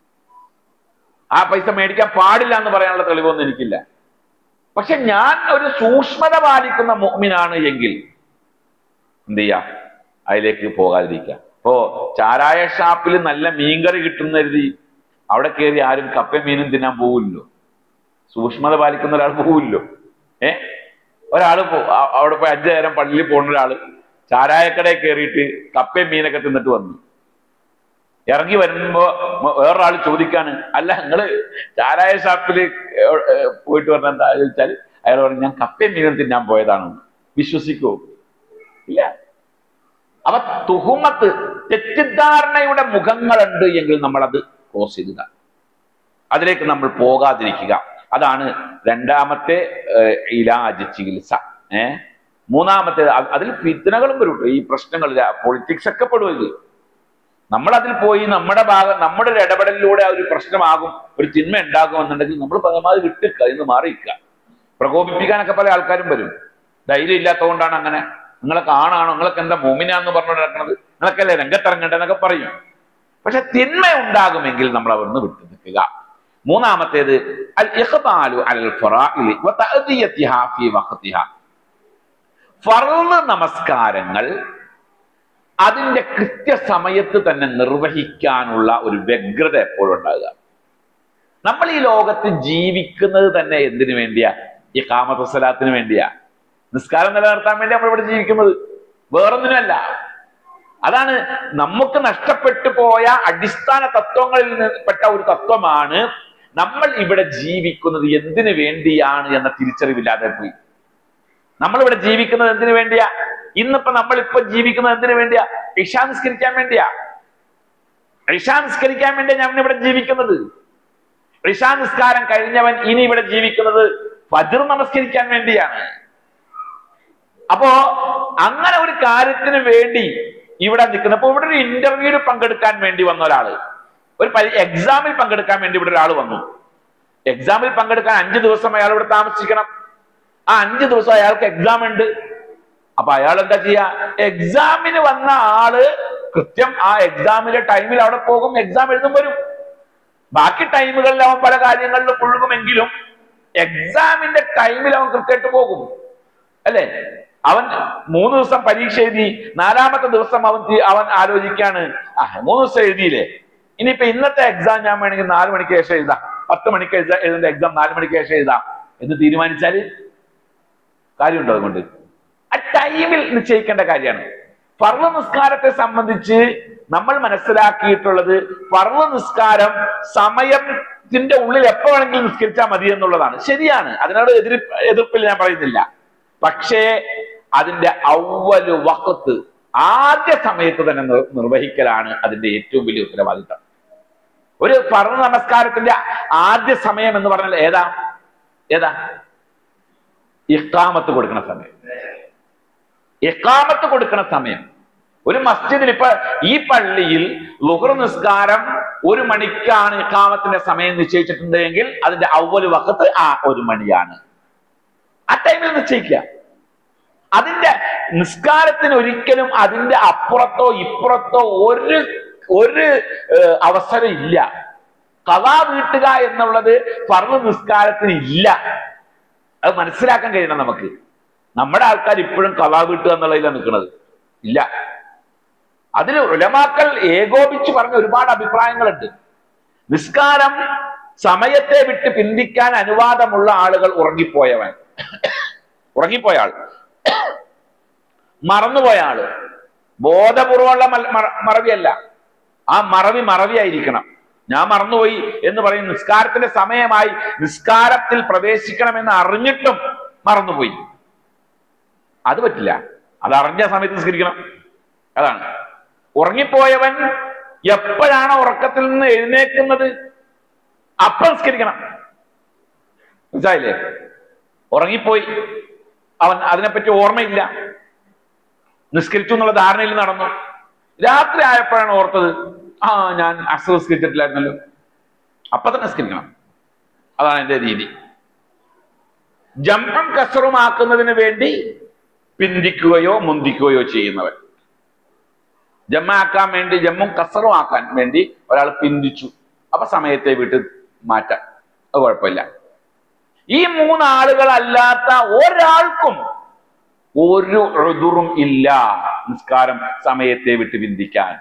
ആ പൈസ മേടിക്കാൻ പാടില്ല എന്ന് പറയാനുള്ള തെളിവൊന്നും എനിക്കില്ല പക്ഷെ ഞാൻ ഒരു സൂക്ഷ്മത പാലിക്കുന്ന മുഅ്മിനാണ് എങ്കിൽ എന്ത് ചെയ്യാം അതിലേക്ക് പോകാതിരിക്കുക ഇപ്പോ ചാരായ ഷാപ്പിൽ നല്ല മീൻകറി കിട്ടുന്ന കരുതി അവിടെ കയറി ആരും കപ്പയും മീനും തിന്നാൻ പോവില്ലോ സൂക്ഷ്മത പാലിക്കുന്ന ഒരാൾ പോവില്ലോ ഏ ഒരാള് പോ- അ- അവിടെ പോയി അഞ്ചു നേരം പള്ളിയിൽ പോകുന്ന ഒരാള് ചാരായക്കടയിൽ കയറിയിട്ട് കപ്പയും മീനൊക്കെ തിന്നിട്ട് വന്നു ഇറങ്ങി വരുമ്പോ മ- വേറൊരാൾ ചോദിക്കാണ് അല്ല നിങ്ങള് ചാരായ ഷാപ്പില് ഏ- ഏ പോയിട്ട് പറഞ്ഞ എന്താ ചോദിച്ചാൽ അയാൾ പറഞ്ഞു ഞാൻ കപ്പയും മീനും തിന്നാൻ പോയതാണ് വിശ്വസിക്കോ ഇല്ല അവ തുഹുമത്ത് തെറ്റിദ്ധാരണയുടെ മുഖങ്ങളുണ്ട് എങ്കിൽ നമ്മൾ അത് ക്രോസ് ചെയ്യുക അതിലേക്ക് നമ്മൾ പോകാതിരിക്കുക അതാണ് രണ്ടാമത്തെ ഏഹ്, ഇലാജ് ചികിത്സ ഏ മൂന്നാമത്തെ അ- അതിൽ ഫിത്തനകളും വരും ട്ടോ. ഈ പ്രശ്നങ്ങൾ പൊളിറ്റിക്സ് ഒക്കെ പെടും ഇത് നമ്മൾ അതിൽ പോയി നമ്മുടെ ഭാഗം നമ്മുടെ ഒരു ഇടപെടലിലൂടെ ആ ഒരു പ്രശ്നമാകും ഒരു തിന്മ ഉണ്ടാകും എന്നുണ്ടെങ്കിൽ നമ്മൾ പരമാവധി വിട്ടുക ഇന്ന് മാറിയിക്കുക പ്രകോപിപ്പിക്കാനൊക്കെ പല ആൾക്കാരും വരും ധൈര്യം ഇല്ലാത്തതുകൊണ്ടാണ് അങ്ങനെ നിങ്ങളൊക്കെ ആണാണോ നിങ്ങളൊക്കെ എന്താ മോമിനാന്ന് പറഞ്ഞു നടക്കുന്നത് നിങ്ങളൊക്കെ രംഗത്തിറങ്ങണ്ടെന്നൊക്കെ പറയും പക്ഷെ തിന്മ ഉണ്ടാകുമെങ്കിൽ നമ്മൾ അവിടുന്ന് വിട്ടു നിൽക്കുക മൂന്നാമത്തേത് അൽ ഇഖ്ബാലു അൽ ഫറാഇലി വ തഅദിയതിഹാ ഫീ വഖതിഹാ ഫർള് നമസ്കാരങ്ങൾ അതിന്റെ കൃത്യസമയത്ത് തന്നെ നിർവഹിക്കാനുള്ള ഒരു വ്യഗ്രത എപ്പോഴും ഉണ്ടാകുക നമ്മൾ ഈ ലോകത്ത് ജീവിക്കുന്നത് തന്നെ എന്തിനു വേണ്ടിയാ ഈ കാമത്തസലാത്തിന് വേണ്ടിയാ നിസ്കാരം നിലനിർത്താൻ വേണ്ടി നമ്മൾ ഇവിടെ ജീവിക്കുന്നത് വേറൊന്നിനുമല്ല അതാണ് നമുക്ക് നഷ്ടപ്പെട്ടു പോയ അടിസ്ഥാന തത്വങ്ങളിൽ നിന്ന് പെട്ട ഒരു തത്വമാണ് നമ്മൾ ഇവിടെ ജീവിക്കുന്നത് എന്തിനു വേണ്ടിയാണ് എന്ന തിരിച്ചറിവില്ലാതെ പോയി നമ്മൾ ഇവിടെ ജീവിക്കുന്നത് എന്തിനു വേണ്ടിയാ ഇന്നിപ്പോ നമ്മൾ ഇപ്പൊ ജീവിക്കുന്നത് എന്തിനു വേണ്ടിയാ ഇഷാ നിസ്കരിക്കാൻ വേണ്ടിയാ ഇഷാ നിസ്കരിക്കാൻ വേണ്ടിയാ ഞാൻ ഇവിടെ ജീവിക്കുന്നത് ഇഷാ നിസ്കാരം കഴിഞ്ഞവൻ ഇനി ഇവിടെ ജീവിക്കുന്നത് ഫജർ നമസ്കരിക്കാൻ വേണ്ടിയാണ് അപ്പോ അങ്ങനെ ഒരു കാര്യത്തിന് വേണ്ടി ഇവിടെ നിൽക്കുന്നത് അപ്പൊ ഇവിടെ ഒരു ഇന്റർവ്യൂവിൽ പങ്കെടുക്കാൻ വേണ്ടി വന്ന ഒരാള് ഒരു പരി- എക്സാമിൽ പങ്കെടുക്കാൻ വേണ്ടി ഇവിടെ ഒരാൾ വന്നു എക്സാമിൽ പങ്കെടുക്കാൻ അഞ്ചു ദിവസം അയാൾ ഇവിടെ താമസിക്കണം ആ അഞ്ച് ദിവസം അയാൾക്ക് എക്സാം ഉണ്ട് അപ്പൊ അയാൾ എന്താ ചെയ്യാ എക്സാമിന് വന്ന ആള് കൃത്യം ആ എക്സാമിലെ ടൈമിൽ അവിടെ പോകും എക്സാം എഴുതും വരും ബാക്കി ടൈമുകളിൽ അവൻ പല കാര്യങ്ങളിലും മുഴുകുമെങ്കിലും എക്സാമിന്റെ ടൈമിൽ അവൻ കൃത്യമായിട്ട് പോകും അല്ലേ അവൻ മൂന്ന് ദിവസം പരീക്ഷ എഴുതി നാലാമത്തെ ദിവസം അവൻ തി- അവൻ ആലോചിക്കാണ് ആ മൂന്ന് ദിവസം എഴുതിയില്ലേ ഇനിയിപ്പോ ഇന്നത്തെ എക്സാം ഞാൻ വേണമെങ്കിൽ നാല് മണിക്ക് ശേഷം എഴുതാം പത്ത് മണിക്ക് എഴുതാ എഴുതുന്ന എക്സാം നാല് മണിക്ക് ശേഷം എഴുതാം എന്ന് തീരുമാനിച്ചാല് കാര്യമുണ്ടോ അതുകൊണ്ട് ആ ടൈമിൽ നിശ്ചയിക്കേണ്ട കാര്യമാണ് ഫർള് നിസ്കാരത്തെ സംബന്ധിച്ച് നമ്മൾ മനസ്സിലാക്കിയിട്ടുള്ളത് ഫർള് നിസ്കാരം സമയത്തിന്റെ ഉള്ളിൽ എപ്പോ വേണമെങ്കിലും നിസ്കരിച്ചാൽ മതി എന്നുള്ളതാണ് ശരിയാണ് അതിനോട് എതിർ എതിർപ്പിൽ ഞാൻ പറയുന്നില്ല പക്ഷേ അതിന്റെ ഔവല് വക്കത്ത് ആദ്യ സമയത്ത് തന്നെ നിർ- നിർവഹിക്കലാണ് അതിന്റെ ഏറ്റവും വലിയ ഉത്തരവാദിത്തം ഒരു ഫർള് നമസ്കാരത്തിന്റെ ആദ്യ സമയം എന്ന് പറഞ്ഞാൽ ഏതാ ഏതാ ഇക്കാമത്ത് കൊടുക്കുന്ന സമയം ഇക്കാമത്ത് കൊടുക്കുന്ന സമയം ഒരു മസ്ജിദിൽ ഇപ്പൊ ഈ പള്ളിയിൽ ലുഹർ നിസ്കാരം ഒരു മണിക്കാണ് ഇക്കാമത്തിന്റെ സമയം നിശ്ചയിച്ചിട്ടുണ്ട് എങ്കിൽ അതിന്റെ ഔവല് വക്കത്ത് ആ ഒരു മണിയാണ് ആ ടൈമിൽ നിശ്ചയിക്കുക അതിന്റെ നിസ്കാരത്തിന് ഒരിക്കലും അതിന്റെ അപ്പുറത്തോ ഇപ്പുറത്തോ ഒരു ഒരു ഏഹ്, അവസരം ഇല്ല കഥാ വീട്ടുക എന്നുള്ളത് ഫർള് നിസ്കാരത്തിന് ഇല്ല അത് മനസ്സിലാക്കാൻ കഴിയണം നമുക്ക് നമ്മുടെ ആൾക്കാർ ഇപ്പോഴും കഥാ വീട്ടുക എന്നുള്ളതിലാണ് നിൽക്കുന്നത് ഇല്ല അതിൽ ഉലമാക്കൾ ഏകോപിച്ച് പറഞ്ഞ ഒരുപാട് അഭിപ്രായങ്ങളുണ്ട് നിസ്കാരം സമയത്തെ വിട്ട് പിന്തിക്കാൻ അനുവാദമുള്ള ആളുകൾ ഉറങ്ങിപ്പോയവൻ ഉറങ്ങിപ്പോയ ആൾ മറന്നുപോയ ആള് ബോധപൂർവമുള്ള മൽ- മറ- മറവിയല്ല ആ മറവി മറവിയായിരിക്കണം ഞാൻ മറന്നുപോയി എന്ന് പറയും നിസ്കാരത്തിന്റെ സമയമായി നിസ്കാരത്തിൽ പ്രവേശിക്കണമെന്ന് അറിഞ്ഞിട്ടും മറന്നുപോയി അത് പറ്റില്ല അത് അറിഞ്ഞ സമയത്ത് നിസ്കരിക്കണം അതാണ് ഉറങ്ങിപ്പോയവൻ എപ്പോഴാണ് ഉറക്കത്തിൽ നിന്ന് എഴുന്നേക്കുന്നത് അപ്പം നിസ്കരിക്കണം മനസ്സിലായില്ലേ ഉറങ്ങിപ്പോയി അവൻ അതിനെപ്പറ്റി ഓർമ്മയില്ല നിസ്കരിച്ചു എന്നുള്ള ധാരണയിൽ നടന്നു രാത്രി ആയപ്പോഴാണ് ഓർത്തത് ആ ഞാൻ അസർ നിസ്കരിച്ചിട്ടില്ലായിരുന്നല്ലോ അപ്പൊ തന്നെ നിസ്കരിക്കണം അതാണ് എന്റെ രീതി ജമ്പം കസറുമാക്കുന്നതിന് വേണ്ടി പിന്തിക്കുകയോ മുന്തിക്കുകയോ ചെയ്യുന്നവൻ ജമ്മാക്കാൻ വേണ്ടി ജമ്മും കസറും ആക്കാൻ വേണ്ടി ഒരാൾ പിന്തിച്ചു അപ്പൊ സമയത്തെ വിട്ട് മാറ്റാം അത് കുഴപ്പമില്ല ഈ മൂന്നാളുകളല്ലാത്ത ഒരാൾക്കും ഒരു എഴുതുറും ഇല്ല നിസ്കാരം സമയത്തെ വിട്ട് പിന്തിക്കാൻ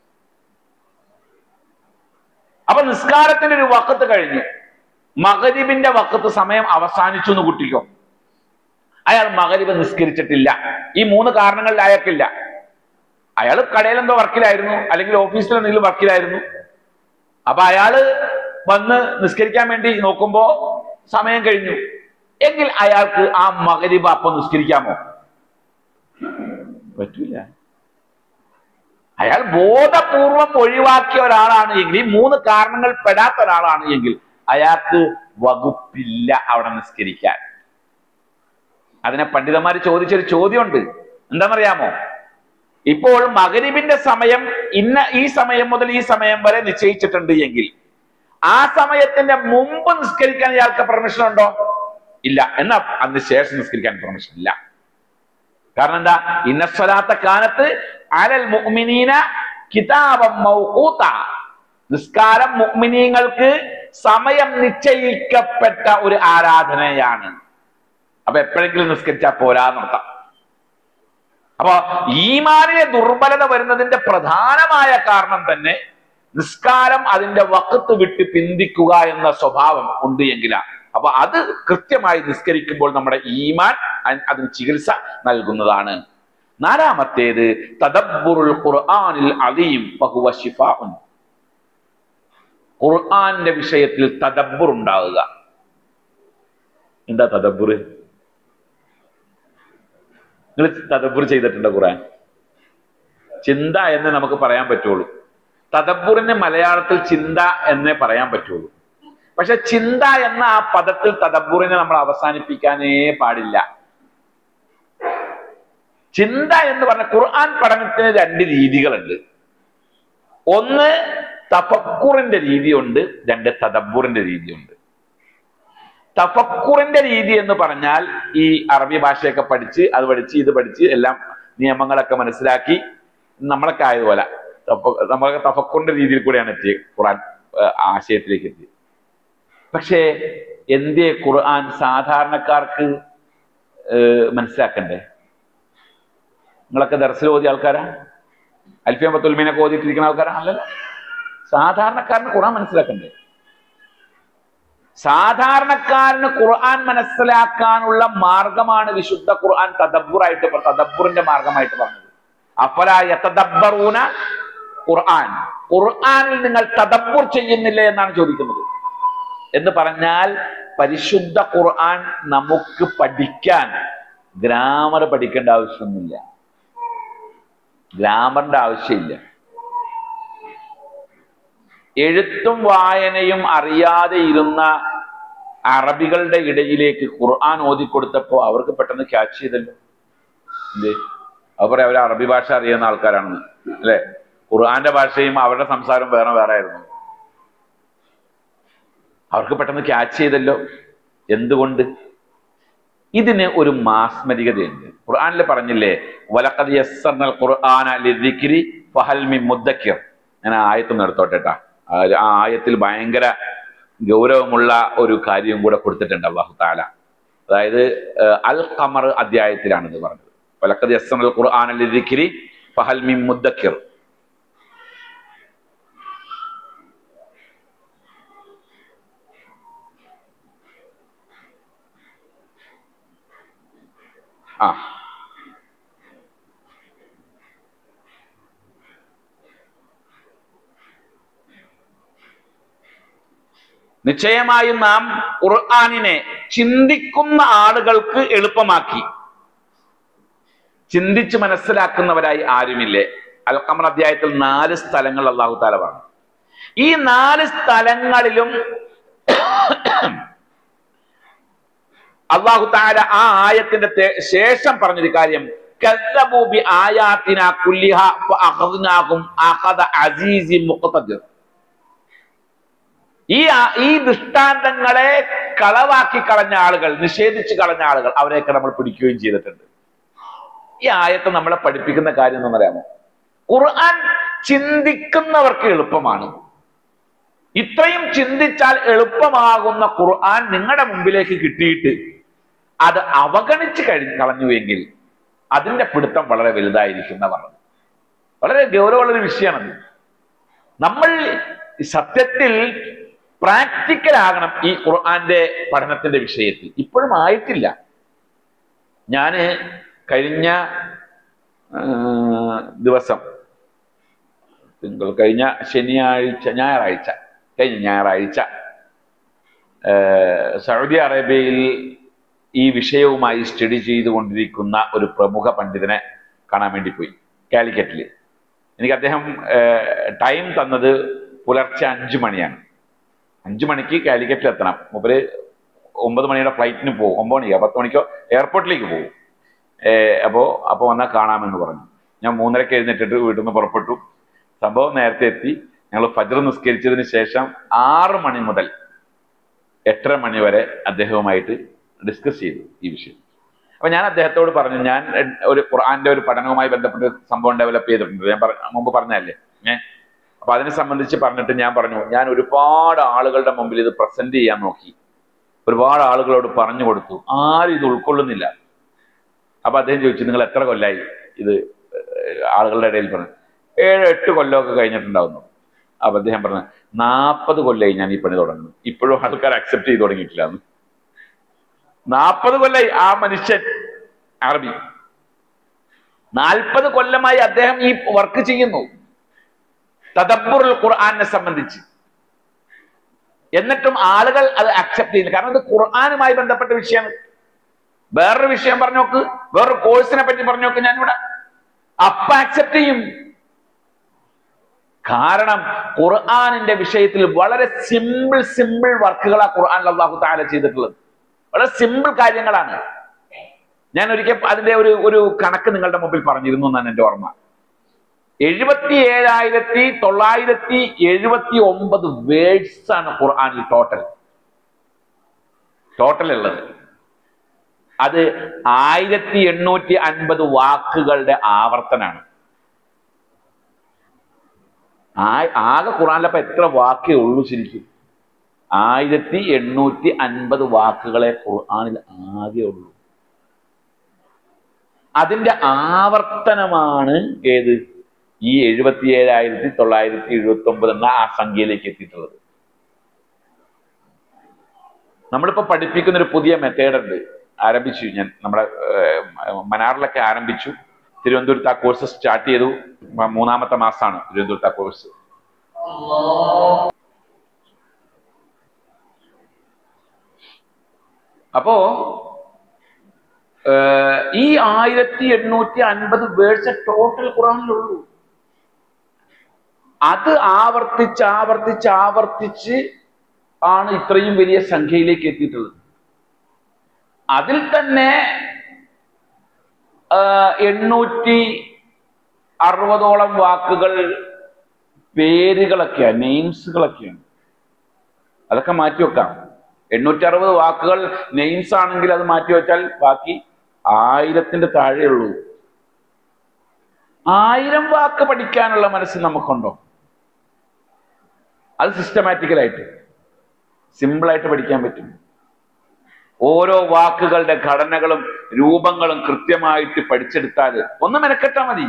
അപ്പൊ നിസ്കാരത്തിന്റെ ഒരു വക്കത്ത് കഴിഞ്ഞു മകരിബിന്റെ വക്കത്ത് സമയം അവസാനിച്ചു എന്ന് കുട്ടിക്കോ അയാൾ മകരിബ് നിസ്കരിച്ചിട്ടില്ല ഈ മൂന്ന് കാരണങ്ങളിൽ അയാൾക്കില്ല അയാൾ കടയിൽ എന്തോ വർക്കിലായിരുന്നു അല്ലെങ്കിൽ ഓഫീസിൽ എന്തെങ്കിലും വർക്കിലായിരുന്നു അപ്പൊ അയാള് വന്ന് നിസ്കരിക്കാൻ വേണ്ടി നോക്കുമ്പോ സമയം കഴിഞ്ഞു എങ്കിൽ അയാൾക്ക് ആ മകരിബ് അപ്പൊ നിസ്കരിക്കാമോ പറ്റൂല അയാൾ ബോധപൂർവം ഒഴിവാക്കിയ ഒരാളാണ് എങ്കിൽ ഈ മൂന്ന് കാരണങ്ങൾ പെടാത്ത ഒരാളാണ് എങ്കിൽ അയാൾക്ക് വകുപ്പില്ല അവിടെ നിസ്കരിക്കാൻ അതിനെ പണ്ഡിതന്മാർ ചോദിച്ചൊരു ചോദ്യമുണ്ട് എന്താണെന്നറിയാമോ ഇപ്പോൾ മകരിബിന്റെ സമയം ഇന്ന ഈ സമയം മുതൽ ഈ സമയം വരെ നിശ്ചയിച്ചിട്ടുണ്ട് എങ്കിൽ ആ സമയത്തിന്റെ മുമ്പ് നിസ്കരിക്കാൻ ഇയാൾക്ക് പെർമിഷൻ ഉണ്ടോ ഇല്ല എന്നാ അതിന് ശേഷം നിസ്കരിക്കാൻ പെർമിഷൻ ഇല്ല കാരണം എന്താ ഇന്നസ്വലാത്ത കാലത്ത് അലൽ മുഅ്മിനീന കിതാബം മൗഖൂത നിസ്കാരം മുഅ്മിനീങ്ങൾക്ക് സമയം നിശ്ചയിക്കപ്പെട്ട ഒരു ആരാധനയാണ് അപ്പൊ എപ്പോഴെങ്കിലും നിസ്കരിച്ചാൽ പോരാന്നർത്ഥം അപ്പൊ ഈമാനിലെ ദുർബലത വരുന്നതിന്റെ പ്രധാനമായ കാരണം തന്നെ നിസ്കാരം അതിന്റെ വക്കത്ത് വിട്ട് പിന്തിക്കുക എന്ന സ്വഭാവം ഉണ്ട് എങ്കിലാ അപ്പൊ അത് കൃത്യമായി നിസ്കരിക്കുമ്പോൾ നമ്മുടെ ഈമാൻ അ- അതിന് ചികിത്സ നൽകുന്നതാണ് നാലാമത്തേത് തദബ്ബുറുൽ ഖുർആനിൽ അലീം ഫഹുവ ശിഫാഉൻ ഖുർആന്റെ വിഷയത്തിൽ തദബ്ബുർ ഉണ്ടാവുക എന്താ തദബ്ബുർ നിങ്ങൾ തദബ്ബുർ ചെയ്തിട്ടുണ്ടോ ഖുർആൻ ചിന്ത എന്ന് നമുക്ക് പറയാൻ പറ്റുള്ളൂ തദബ്ബുറിന് മലയാളത്തിൽ ചിന്ത എന്നേ പറയാൻ പറ്റുള്ളൂ പക്ഷെ ചിന്ത എന്ന ആ പദത്തിൽ തദബ്ബുറിനെ നമ്മൾ അവസാനിപ്പിക്കാനേ പാടില്ല ചിന്ത എന്ന് പറഞ്ഞ ഖുർആൻ പഠനത്തിന് രണ്ട് രീതികളുണ്ട് ഒന്ന് തഫക്കുറിന്റെ രീതിയുണ്ട് രണ്ട് തദബ്ബുറിന്റെ രീതിയുണ്ട് തഫക്കുറിന്റെ രീതി എന്ന് പറഞ്ഞാൽ ഈ അറബി ഭാഷയൊക്കെ പഠിച്ച് അത് പഠിച്ച് ഇത് പഠിച്ച് എല്ലാം നിയമങ്ങളൊക്കെ മനസ്സിലാക്കി നമ്മളൊക്കെ ആയതുപോലെ തഫ- നമ്മളൊക്കെ തഫക്കുറിന്റെ രീതിയിൽ കൂടെയാണ് എത്തിയത് ഖുർആൻ ആ, ആശയത്തിലേക്ക് എത്തിയത് പക്ഷേ എന്തേ ഖുർആൻ സാധാരണക്കാർക്ക് ഏഹ്, മനസ്സിലാക്കണ്ടേ നിങ്ങളൊക്കെ ദർശനം ഓതിയ ആൾക്കാരാ അൽഫിയ പത്തുൽമീനൊക്കെ ഓതിയിട്ടിരിക്കുന്ന ആൾക്കാരാ അല്ലല്ലോ സാധാരണക്കാരന് ഖുർആൻ മനസ്സിലാക്കണ്ടേ സാധാരണക്കാരന് ഖുർആൻ മനസ്സിലാക്കാനുള്ള മാർഗമാണ് വിശുദ്ധ ഖുർആൻ തദബ്ബുറായിട്ട് പ- തദബ്ബുറിന്റെ മാർഗമായിട്ട് പറഞ്ഞത് അഫലാ യതദബ്ബറൂന ഖുർആൻ ഖുർആനിൽ നിങ്ങൾ തദബ്ബുർ ചെയ്യുന്നില്ലേ എന്നാണ് ചോദിക്കുന്നത് എന്ന് പറഞ്ഞാൽ പരിശുദ്ധ ഖുർആൻ നമുക്ക് പഠിക്കാൻ ഗ്രാമർ പഠിക്കേണ്ട ആവശ്യമൊന്നുമില്ല ഗ്രാമറിന്റെ ആവശ്യമില്ല എഴുത്തും വായനയും അറിയാതെ ഇരുന്ന അറബികളുടെ ഇടയിലേക്ക് ഖുർആൻ ഓതിക്കൊടുത്തപ്പോ അവർക്ക് പെട്ടെന്ന് ക്യാച്ച് ചെയ്തല്ലോ എന്തേ അവർ അവർ അറബി ഭാഷ അറിയുന്ന ആൾക്കാരാണെന്ന് അല്ലെ ഖുർആന്റെ ഭാഷയും അവരുടെ സംസാരം വേറെ വേറെ ആയിരുന്നു അവർക്ക് പെട്ടെന്ന് ക്യാച്ച് ചെയ്തല്ലോ എന്തുകൊണ്ട് ഇതിന് ഒരു മാസ്മരികതയുണ്ട് ഖുർആനിൽ പറഞ്ഞില്ലേ വലഖദ് യസ്സർനൽ ഖുർആന ലിദ്ദിക്രി ഫഹൽ മിൻ മുദ്ദക്കിർ ഞാൻ ആ ആയത്തൊന്ന് എടുത്തോട്ടെ ട്ടാ. ആ ആ ആയത്തിൽ ഭയങ്കര ഗൗരവമുള്ള ഒരു കാര്യം കൂടെ കൊടുത്തിട്ടുണ്ട് അള്ളാഹു താല അതായത് ഏഹ്, അൽ ഖമർ അധ്യായത്തിലാണ് ഇത് പറഞ്ഞത് വലഖദ് യസ്സർനൽ ഖുർആന ലിദ്ദിക്രി ഫഹൽ മിൻ മുദ്ദക്കിർ ആ നിശ്ചയമായും നാം ഖുർആാനിനെ ചിന്തിക്കുന്ന ആളുകൾക്ക് എളുപ്പമാക്കി ചിന്തിച്ച് മനസ്സിലാക്കുന്നവരായി ആരുമില്ലേ അൽ ഖമർ അധ്യായത്തിൽ നാല് സ്ഥലങ്ങൾ അള്ളാഹു താല പറഞ്ഞു ഈ നാല് സ്ഥലങ്ങളിലും അള്ളാഹു താല ആ ആയത്തിന്റെ തേ- ശേഷം പറഞ്ഞൊരു കാര്യം കദ്ദബൂ ബി ആയാത്തിന കുല്ലിഹ ഫഅഖദ്നാഹും അഖദ അസീസി മുഖ്തദിർ ഈ ആ- ഈ ദൃഷ്ടാന്തങ്ങളെ കളവാക്കി കളഞ്ഞ ആളുകൾ നിഷേധിച്ച് കളഞ്ഞ ആളുകൾ അവരെയൊക്കെ നമ്മൾ പിടിക്കുകയും ചെയ്തിട്ടുണ്ട് ഈ ആയത്ത് നമ്മളെ പഠിപ്പിക്കുന്ന കാര്യം എന്ന് പറയാമോ ഖുർആൻ ചിന്തിക്കുന്നവർക്ക് എളുപ്പമാണ് ഇത്രയും ചിന്തിച്ചാൽ എളുപ്പമാകുന്ന ഖുർആൻ നിങ്ങളുടെ മുമ്പിലേക്ക് കിട്ടിയിട്ട് അത് അവഗണിച്ച് കഴി കളഞ്ഞുവെങ്കിൽ അതിന്റെ പിടുത്തം വളരെ വലുതായിരിക്കും എന്നാ പറഞ്ഞത് വളരെ ഗൗരവമുള്ള ഒരു വിഷയമാണത് നമ്മൾ സത്യത്തിൽ പ്രാക്ടിക്കൽ ആകണം ഈ ഖുർആന്റെ പഠനത്തിന്റെ വിഷയത്തിൽ ഇപ്പോഴും ആയിട്ടില്ല ഞാന് കഴിഞ്ഞ ആ, ദിവസം തിങ്കൾ കഴിഞ്ഞ ശനിയാഴ്ച ഞായറാഴ്ച കഴിഞ്ഞ ഞായറാഴ്ച ആ, സൗദി അറേബ്യയിൽ ഈ വിഷയവുമായി സ്റ്റഡി ചെയ്തുകൊണ്ടിരിക്കുന്ന ഒരു പ്രമുഖ പണ്ഡിതനെ കാണാൻ വേണ്ടി പോയി കാലിക്കറ്റിൽ എനിക്ക് അദ്ദേഹം ടൈം തന്നത് പുലർച്ചെ അഞ്ചു മണിയാണ് അഞ്ചു മണിക്ക് കാലിക്കറ്റിൽ എത്തണം മൂപ്പര് ഒമ്പത് മണിയുടെ ഫ്ലൈറ്റിന് പോകും ഒമ്പത് മണിക്കോ പത്ത് മണിക്കോ എയർപോർട്ടിലേക്ക് പോകും ഏഹ് അപ്പോ അപ്പൊ വന്നാൽ കാണാമെന്ന് പറഞ്ഞു ഞാൻ മൂന്നരക്ക് എഴുന്നേറ്റിട്ട് വീട്ടിൽ നിന്ന് പുറപ്പെട്ടു സംഭവം നേരത്തെ എത്തി ഞങ്ങൾ ഫജർ നിസ്കരിച്ചതിന് ശേഷം ആറ് മണി മുതൽ എട്ടര മണി വരെ അദ്ദേഹവുമായിട്ട് ഡിസ്കസ് ചെയ്തു ഈ വിഷയം അപ്പൊ ഞാൻ അദ്ദേഹത്തോട് പറഞ്ഞു ഞാൻ എ- ഒരു ഖുർആന്റെ ഒരു പഠനവുമായി ബന്ധപ്പെട്ട് സംഭവം ഡെവലപ്പ് ചെയ്തിട്ടുണ്ട് ഞാൻ പറ- മുമ്പ് പറഞ്ഞതല്ലേ ഏഹ് അപ്പൊ അതിനെ സംബന്ധിച്ച് പറഞ്ഞിട്ട് ഞാൻ പറഞ്ഞു ഞാൻ ഒരുപാട് ആളുകളുടെ മുമ്പിൽ ഇത് പ്രസന്റ് ചെയ്യാൻ നോക്കി ഒരുപാട് ആളുകളോട് പറഞ്ഞു കൊടുത്തു ആരും ഇത് ഉൾക്കൊള്ളുന്നില്ല അപ്പൊ അദ്ദേഹം ചോദിച്ചു നിങ്ങൾ എത്ര കൊല്ലായി ഇത് ഏഹ്, ആളുകളുടെ ഇടയിൽ പറഞ്ഞു ഏഴ് എട്ട് കൊല്ലമൊക്കെ കഴിഞ്ഞിട്ടുണ്ടാവുന്നു അപ്പൊ അദ്ദേഹം പറഞ്ഞു നാൽപ്പത് കൊല്ലായി ഞാൻ ഈ പണി തുടങ്ങുന്നു ഇപ്പോഴും ആൾക്കാർ അക്സെപ്റ്റ് ചെയ്ത് തുടങ്ങിയിട്ടില്ല എന്ന് നാൽപ്പത് കൊല്ലായി ആ മനുഷ്യൻ അറബി നാൽപ്പത് കൊല്ലമായി അദ്ദേഹം ഈ വർക്ക് ചെയ്യുന്നു തദബ്ബുറുൽ ഖുർആനെ സംബന്ധിച്ച് എന്നിട്ടും ആളുകൾ അത് അക്സെപ്റ്റ് ചെയ്യുന്നു കാരണം ഇത് ഖുർആനുമായി ബന്ധപ്പെട്ട വിഷയമാണ് വേറൊരു വിഷയം പറഞ്ഞു നോക്ക് വേറൊരു കോഴ്സിനെ പറ്റി പറഞ്ഞു നോക്ക് ഞാനിവിടെ അപ്പ അക്സെപ്റ്റ് ചെയ്യും കാരണം ഖുർആാനിന്റെ വിഷയത്തിൽ വളരെ സിമ്പിൾ സിമ്പിൾ വർക്കുകളാ ഖുർആൻ അള്ളാഹു താല ചെയ്തിട്ടുള്ളത് വളരെ സിമ്പിൾ കാര്യങ്ങളാണ് ഞാൻ ഒരിക്കൽ അതിന്റെ ഒരു ഒരു കണക്ക് നിങ്ങളുടെ മുമ്പിൽ പറഞ്ഞിരുന്നു എന്നാണ് എന്റെ ഓർമ്മ എഴുപത്തി ഏഴായിരത്തി തൊള്ളായിരത്തി എഴുപത്തി ഒമ്പത് വേർഡ്സ് ആണ് ഖുർആാനിൽ ടോട്ടൽ ടോട്ടൽ ഉള്ളത് അത് ആയിരത്തി എണ്ണൂറ്റി അൻപത് വാക്കുകളുടെ ആവർത്തനാണ് ആ- ആകെ ഖുറാനിലപ്പോ എത്ര വാക്കേ ഉള്ളൂ ശരിക്കും ആയിരത്തി എണ്ണൂറ്റി അൻപത് വാക്കുകളെ ഖുർആനിൽ ആകെ ഉള്ളൂ അതിന്റെ ആവർത്തനമാണ് ഏത് ഈ എഴുപത്തി ഏഴായിരത്തി തൊള്ളായിരത്തി എഴുപത്തി ഒമ്പത് എന്ന ആ സംഖ്യയിലേക്ക് എത്തിയിട്ടുള്ളത് നമ്മളിപ്പോ പഠിപ്പിക്കുന്ന ഒരു പുതിയ മെത്തേഡ് ഉണ്ട് ആരംഭിച്ചു ഞാൻ നമ്മുടെ ഏഹ്, മനാറിലൊക്കെ ആരംഭിച്ചു തിരുവനന്തപുരത്ത് ആ കോഴ്സ് സ്റ്റാർട്ട് ചെയ്തു മ- മൂന്നാമത്തെ മാസമാണ് തിരുവനന്തപുരത്ത് ആ കോഴ്സ് അപ്പോ ഏഹ്, ഈ ആയിരത്തി എണ്ണൂറ്റി അൻപത് വേഴ്സ് ടോട്ടൽ ഖുറാനിലുള്ളൂ അത് ആവർത്തിച്ച് ആവർത്തിച്ച് ആവർത്തിച്ച് ആണ് ഇത്രയും വലിയ സംഖ്യയിലേക്ക് എത്തിയിട്ടുള്ളത് അതിൽ തന്നെ ആ, എണ്ണൂറ്റി അറുപതോളം വാക്കുകൾ പേരുകളൊക്കെയാണ് നെയിംസുകളൊക്കെയാണ് അതൊക്കെ മാറ്റി വെക്കാം എണ്ണൂറ്റി അറുപത് വാക്കുകൾ നെയിംസ് ആണെങ്കിൽ അത് മാറ്റി വെച്ചാൽ ബാക്കി ആയിരത്തിന്റെ താഴെയുള്ളൂ ആയിരം വാക്ക് പഠിക്കാനുള്ള മനസ്സ് നമുക്കുണ്ടോ അത് സിസ്റ്റമാറ്റിക്കലായിട്ട് സിമ്പിളായിട്ട് പഠിക്കാൻ പറ്റും ഓരോ വാക്കുകളുടെ ഘടനകളും രൂപങ്ങളും കൃത്യമായിട്ട് പഠിച്ചെടുത്താൽ ഒന്ന് മെനക്കെട്ടാ മതി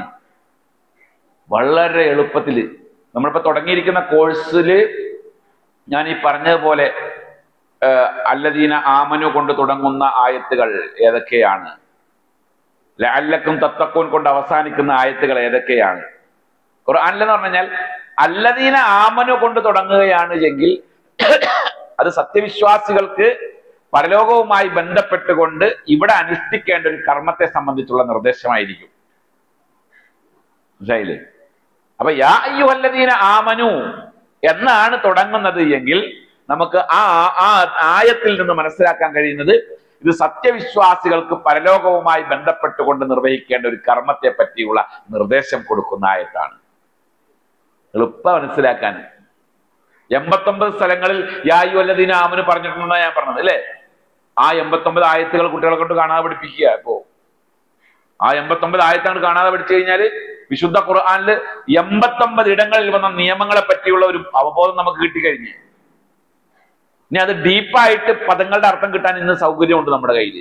വളരെ എളുപ്പത്തിൽ നമ്മളിപ്പോ തുടങ്ങിയിരിക്കുന്ന കോഴ്സില് ഞാൻ ഈ പറഞ്ഞതുപോലെ ഏഹ്, അല്ലദീന ആമനു കൊണ്ട് തുടങ്ങുന്ന ആയത്തുകൾ ഏതൊക്കെയാണ് ലഅല്ലക്കും തത്തക്കൂൻ കൊണ്ട് അവസാനിക്കുന്ന ആയത്തുകൾ ഏതൊക്കെയാണ് ഖുർആനിലെന്ന് പറഞ്ഞു കഴിഞ്ഞാൽ അല്ലദീന ആമനു കൊണ്ട് തുടങ്ങുകയാണ് എങ്കിൽ അത് സത്യവിശ്വാസികൾക്ക് പരലോകവുമായി ബന്ധപ്പെട്ടുകൊണ്ട് ഇവിടെ അനുഷ്ഠിക്കേണ്ട ഒരു കർമ്മത്തെ സംബന്ധിച്ചുള്ള നിർദ്ദേശമായിരിക്കും മനസ്സിലായില്ലേ അപ്പൊ യാ അയ്യുഹല്ലദീന ആമനു എന്നാണ് തുടങ്ങുന്നത് എങ്കിൽ നമുക്ക് ആ ആ ആയത്തിൽ നിന്ന് മനസ്സിലാക്കാൻ കഴിയുന്നത് ഇത് സത്യവിശ്വാസികൾക്ക് പരലോകവുമായി ബന്ധപ്പെട്ടുകൊണ്ട് നിർവഹിക്കേണ്ട ഒരു കർമ്മത്തെ പറ്റിയുള്ള നിർദ്ദേശം കൊടുക്കുന്ന ആയത്താണ് എളുപ്പം മനസ്സിലാക്കാൻ എൺപത്തൊമ്പത് സ്ഥലങ്ങളിൽ യായു അല്ലദീന ആമന് പറഞ്ഞിട്ടുണ്ടെന്നാ ഞാൻ പറഞ്ഞത് അല്ലേ ആ എൺപത്തൊമ്പത് ആയത്തുകൾ കുട്ടികളെ കൊണ്ട് കാണാതെ പഠിപ്പിക്കുക ഇപ്പോ ആ എൺപത്തൊമ്പത് ആയത്താണ് കാണാതെ പഠിച്ചു കഴിഞ്ഞാല് വിശുദ്ധ ഖുർആനില് എൺപത്തൊമ്പത് ഇടങ്ങളിൽ വന്ന നിയമങ്ങളെ പറ്റിയുള്ള ഒരു അവബോധം നമുക്ക് കിട്ടിക്കഴിഞ്ഞു ഇനി അത് ഡീപ്പായിട്ട് പദങ്ങളുടെ അർത്ഥം കിട്ടാൻ ഇന്ന് സൗകര്യമുണ്ട് നമ്മുടെ കയ്യിൽ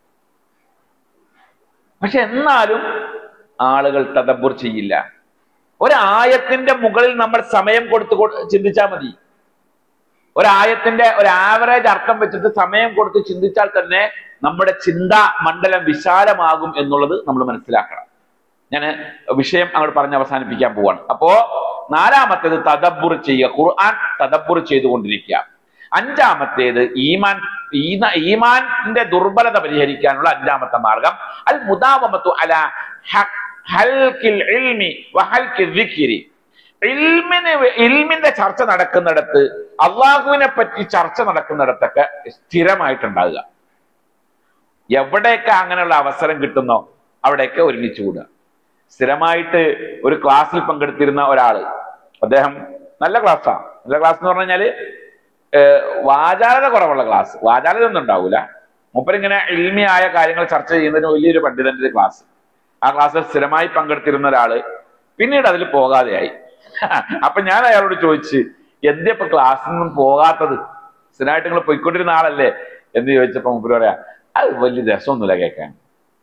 പക്ഷെ എന്നാലും ആളുകൾ തദബ്ബുർ ചെയ്യില്ല ഒരായത്തിന്റെ മുകളിൽ നമ്മൾ സമയം കൊടുത്ത് കൊ- ചിന്തിച്ചാൽ മതി ഒരായത്തിന്റെ ഒരു ആവറേജ് അർത്ഥം വെച്ചിട്ട് സമയം കൊടുത്ത് ചിന്തിച്ചാൽ തന്നെ നമ്മുടെ ചിന്താ മണ്ഡലം വിശാലമാകും എന്നുള്ളത് നമ്മൾ മനസ്സിലാക്കണം ഞാൻ വിഷയം അങ്ങോട്ട് പറഞ്ഞ് അവസാനിപ്പിക്കാൻ പോവാണ് അപ്പോ നാലാമത്തേത് തദബ്ബുർ ചെയ്യുക ഖുർആൻ തദബ്ബുർ ചെയ്തുകൊണ്ടിരിക്കുക അഞ്ചാമത്തേത് ഈമാൻ ഈന- ഈമാന്റെ ദുർബലത പരിഹരിക്കാനുള്ള അഞ്ചാമത്തെ മാർഗം അൽ മുദാവമത്തു അല ഹ- ഹൽക്കിൽ ഇൽമി വഹൽക്കിൽ ദിക്രി ഇൽമിന് വേ- ഇൽമിന്റെ ചർച്ച നടക്കുന്നിടത്ത് അള്ളാഹുവിനെ പറ്റി ചർച്ച നടക്കുന്നിടത്തൊക്കെ സ്ഥിരമായിട്ടുണ്ടാകുക എവിടെയൊക്കെ അങ്ങനെയുള്ള അവസരം കിട്ടുന്നോ അവിടെയൊക്കെ ഒരുമിച്ച് കൂടുക സ്ഥിരമായിട്ട് ഒരു ക്ലാസ്സിൽ പങ്കെടുത്തിരുന്ന ഒരാള് അദ്ദേഹം നല്ല ക്ലാസ്സാണ് നല്ല ക്ലാസ് എന്ന് പറഞ്ഞു കഴിഞ്ഞാല് ഏഹ് വാചാലത കുറവുള്ള ക്ലാസ് വാചാലത ഒന്നും ഉണ്ടാവൂല മൂപ്പരിങ്ങനെ ഇൽമിയായ കാര്യങ്ങൾ ചർച്ച ചെയ്യുന്നതിന് വലിയൊരു പണ്ഡിതന്റെ ഒരു ക്ലാസ് ആ ക്ലാസ്സിൽ സ്ഥിരമായി പങ്കെടുത്തിരുന്ന ഒരാള് പിന്നീട് അതിൽ പോകാതെയായി അപ്പൊ ഞാൻ അയാളോട് ചോദിച്ച് എന്തേ ഇപ്പൊ ക്ലാസ്സിൽ നിന്നും പോകാത്തത് സ്ഥിരമായിട്ട് നിങ്ങൾ പോയിക്കൊണ്ടിരുന്ന ആളല്ലേ എന്ന് ചോദിച്ചപ്പോ മൂപ്പര് പറയാ അത് വലിയ രസമൊന്നുമില്ല കേൾക്കാൻ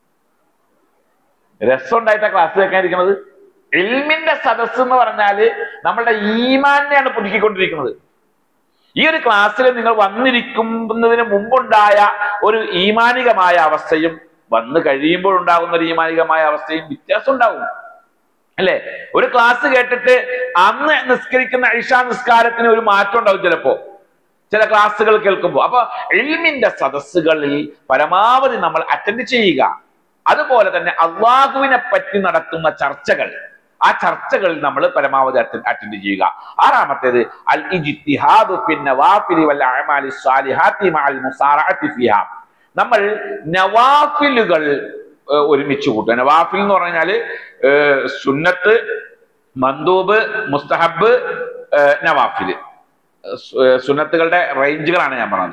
രസം ഉണ്ടായിട്ട ക്ലാസ് കേൾക്കാനിരിക്കുന്നത് എൽമിന്റെ സദസ് എന്ന് പറഞ്ഞാല് നമ്മളുടെ ഈമാനെയാണ് പുതുക്കിക്കൊണ്ടിരിക്കുന്നത് ഈ ഒരു ക്ലാസ്സിൽ നിങ്ങൾ വന്നിരിക്കുന്നതിന് മുമ്പുണ്ടായ ഒരു ഈമാനികമായ അവസ്ഥയും വന്നു കഴിയുമ്പോൾ ഉണ്ടാകുന്ന ഒരു ഈമാനികമായ അവസ്ഥയും വ്യത്യാസം ഉണ്ടാവും അല്ലെ ഒരു ക്ലാസ് കേട്ടിട്ട് അന്ന് നിസ്കരിക്കുന്ന ഇഷാ നിസ്കാരത്തിന് ഒരു മാറ്റം ഉണ്ടാവും ചിലപ്പോ ചില ക്ലാസ്സുകൾ കേൾക്കുമ്പോൾ അപ്പൊ എൽമിന്റെ സദസ്സുകളിൽ പരമാവധി നമ്മൾ അറ്റൻഡ് ചെയ്യുക അതുപോലെ തന്നെ അള്ളാഹുവിനെ പറ്റി നടത്തുന്ന ചർച്ചകൾ ആ ചർച്ചകളിൽ നമ്മൾ പരമാവധി അറ്റൻഡ് ചെയ്യുക ആറാമത്തേത് അൽ ഇജ്തിഹാദു ഫിൻ നവാഫിലി വൽ അഅമാലി സ്വാലിഹാത്തി മഅൽ മുസാറഅത്തി ഫിഹാ നമ്മൾ നവാഫിലുകൾ ഏഹ്, ഒരുമിച്ച് കൂട്ടുക നവാഫിൽ എന്ന് പറഞ്ഞാല് ഏഹ്, സുന്നത്ത് മന്ദൂബ് മുസ്തഹബ് ഏഹ്, നവാഫില് സു- ഏഹ് സുന്നത്തുകളുടെ റേഞ്ചുകളാണ് ഞാൻ പറഞ്ഞത്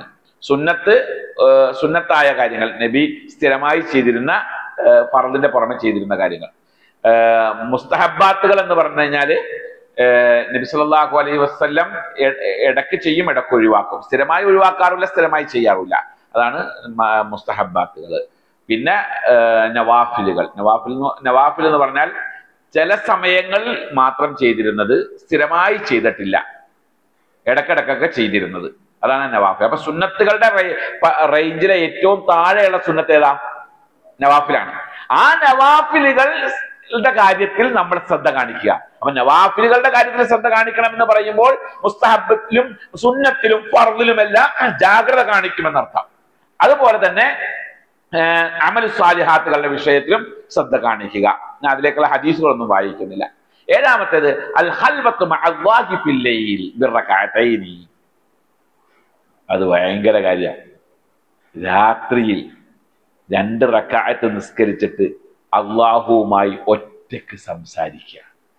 സുന്നത്ത് ഏഹ്, സുന്നത്തായ കാര്യങ്ങൾ നബി സ്ഥിരമായി ചെയ്തിരുന്ന ഏഹ്, ഫറദിന്റെ പുറമെ ചെയ്തിരുന്ന കാര്യങ്ങൾ ഏഹ്, മുസ്തഹബാത്തുകൾ എന്ന് പറഞ്ഞു കഴിഞ്ഞാല് ഏഹ്, നബി സല്ലല്ലാഹു അലൈഹി വസല്ലം എ- ഇടയ്ക്ക് ചെയ്യും ഇടയ്ക്ക് ഒഴിവാക്കും സ്ഥിരമായി ഒഴിവാക്കാറില്ല സ്ഥിരമായി ചെയ്യാറില്ല അതാണ് മ- മുസ്തഹബാത്തുകൾ പിന്നെ ഏഹ്, നവാഫിലുകൾ നവാഫിൽ എന്ന് നവാഫിൽ എന്ന് പറഞ്ഞാൽ ചില സമയങ്ങളിൽ മാത്രം ചെയ്തിരുന്നത് സ്ഥിരമായി ചെയ്തിട്ടില്ല ഇടക്കിടക്കൊക്കെ ചെയ്തിരുന്നത് അതാണ് നവാഫിൽ അപ്പൊ സുന്നത്തുകളുടെ റേ- പ- റേഞ്ചിലെ ഏറ്റവും താഴെയുള്ള സുന്നത്ത് ഏതാ നവാഫിലാണ് ആ നവാഫിലുകളുടെ കാര്യത്തിൽ നമ്മൾ ശ്രദ്ധ കാണിക്കുക അപ്പൊ നവാഫിലുകളുടെ കാര്യത്തിൽ ശ്രദ്ധ കാണിക്കണം എന്ന് പറയുമ്പോൾ മുസ്തഹബത്തിലും സുന്നത്തിലും ഫർദിലുമെല്ലാം ജാഗ്രത കാണിക്കുമെന്നർത്ഥം അതുപോലെ തന്നെ ഏഹ്, അമൽ സ്വാലിഹാത്തുകളുടെ വിഷയത്തിലും ശ്രദ്ധ കാണിക്കുക ഞാൻ അതിലേക്കുള്ള ഹദീസുകളൊന്നും വായിക്കുന്നില്ല ഏഴാമത്തേത് അൽ ഹൽവത്ത് മഅല്ലാഹി ഫിൽ ലൈൽ ബിർറകഅതൈനി അത് ഭയങ്കര കാര്യമാണ് രാത്രിയിൽ രണ്ട് റക്കായത്ത് നിസ്കരിച്ചിട്ട് അള്ളാഹുവുമായി ഒറ്റക്ക് സംസാരിക്കുക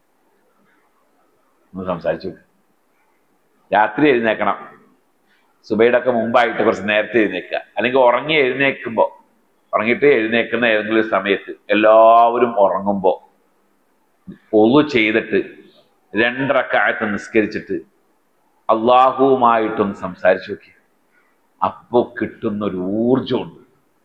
ഒന്ന് സംസാരിച്ചു നോക്ക്. രാത്രി എഴുന്നേക്കണം സുബൈയുടെ ഒക്കെ മുമ്പായിട്ട് കുറച്ച് നേരത്തെ എഴുന്നേക്കുക അല്ലെങ്കിൽ ഉറങ്ങി എഴുന്നേൽക്കുമ്പോൾ ഉറങ്ങിയിട്ട് എഴുന്നേക്കുന്ന ഏതെങ്കിലും ഒരു സമയത്ത് എല്ലാവരും ഉറങ്ങുമ്പോൾ ഒന്നു ചെയ്തിട്ട് രണ്ടറക്കായത്ത് നിസ്കരിച്ചിട്ട് അള്ളാഹുവുമായിട്ടൊന്ന് സംസാരിച്ചു നോക്കി അപ്പോ കിട്ടുന്ന ഒരു ഊർജമുണ്ട്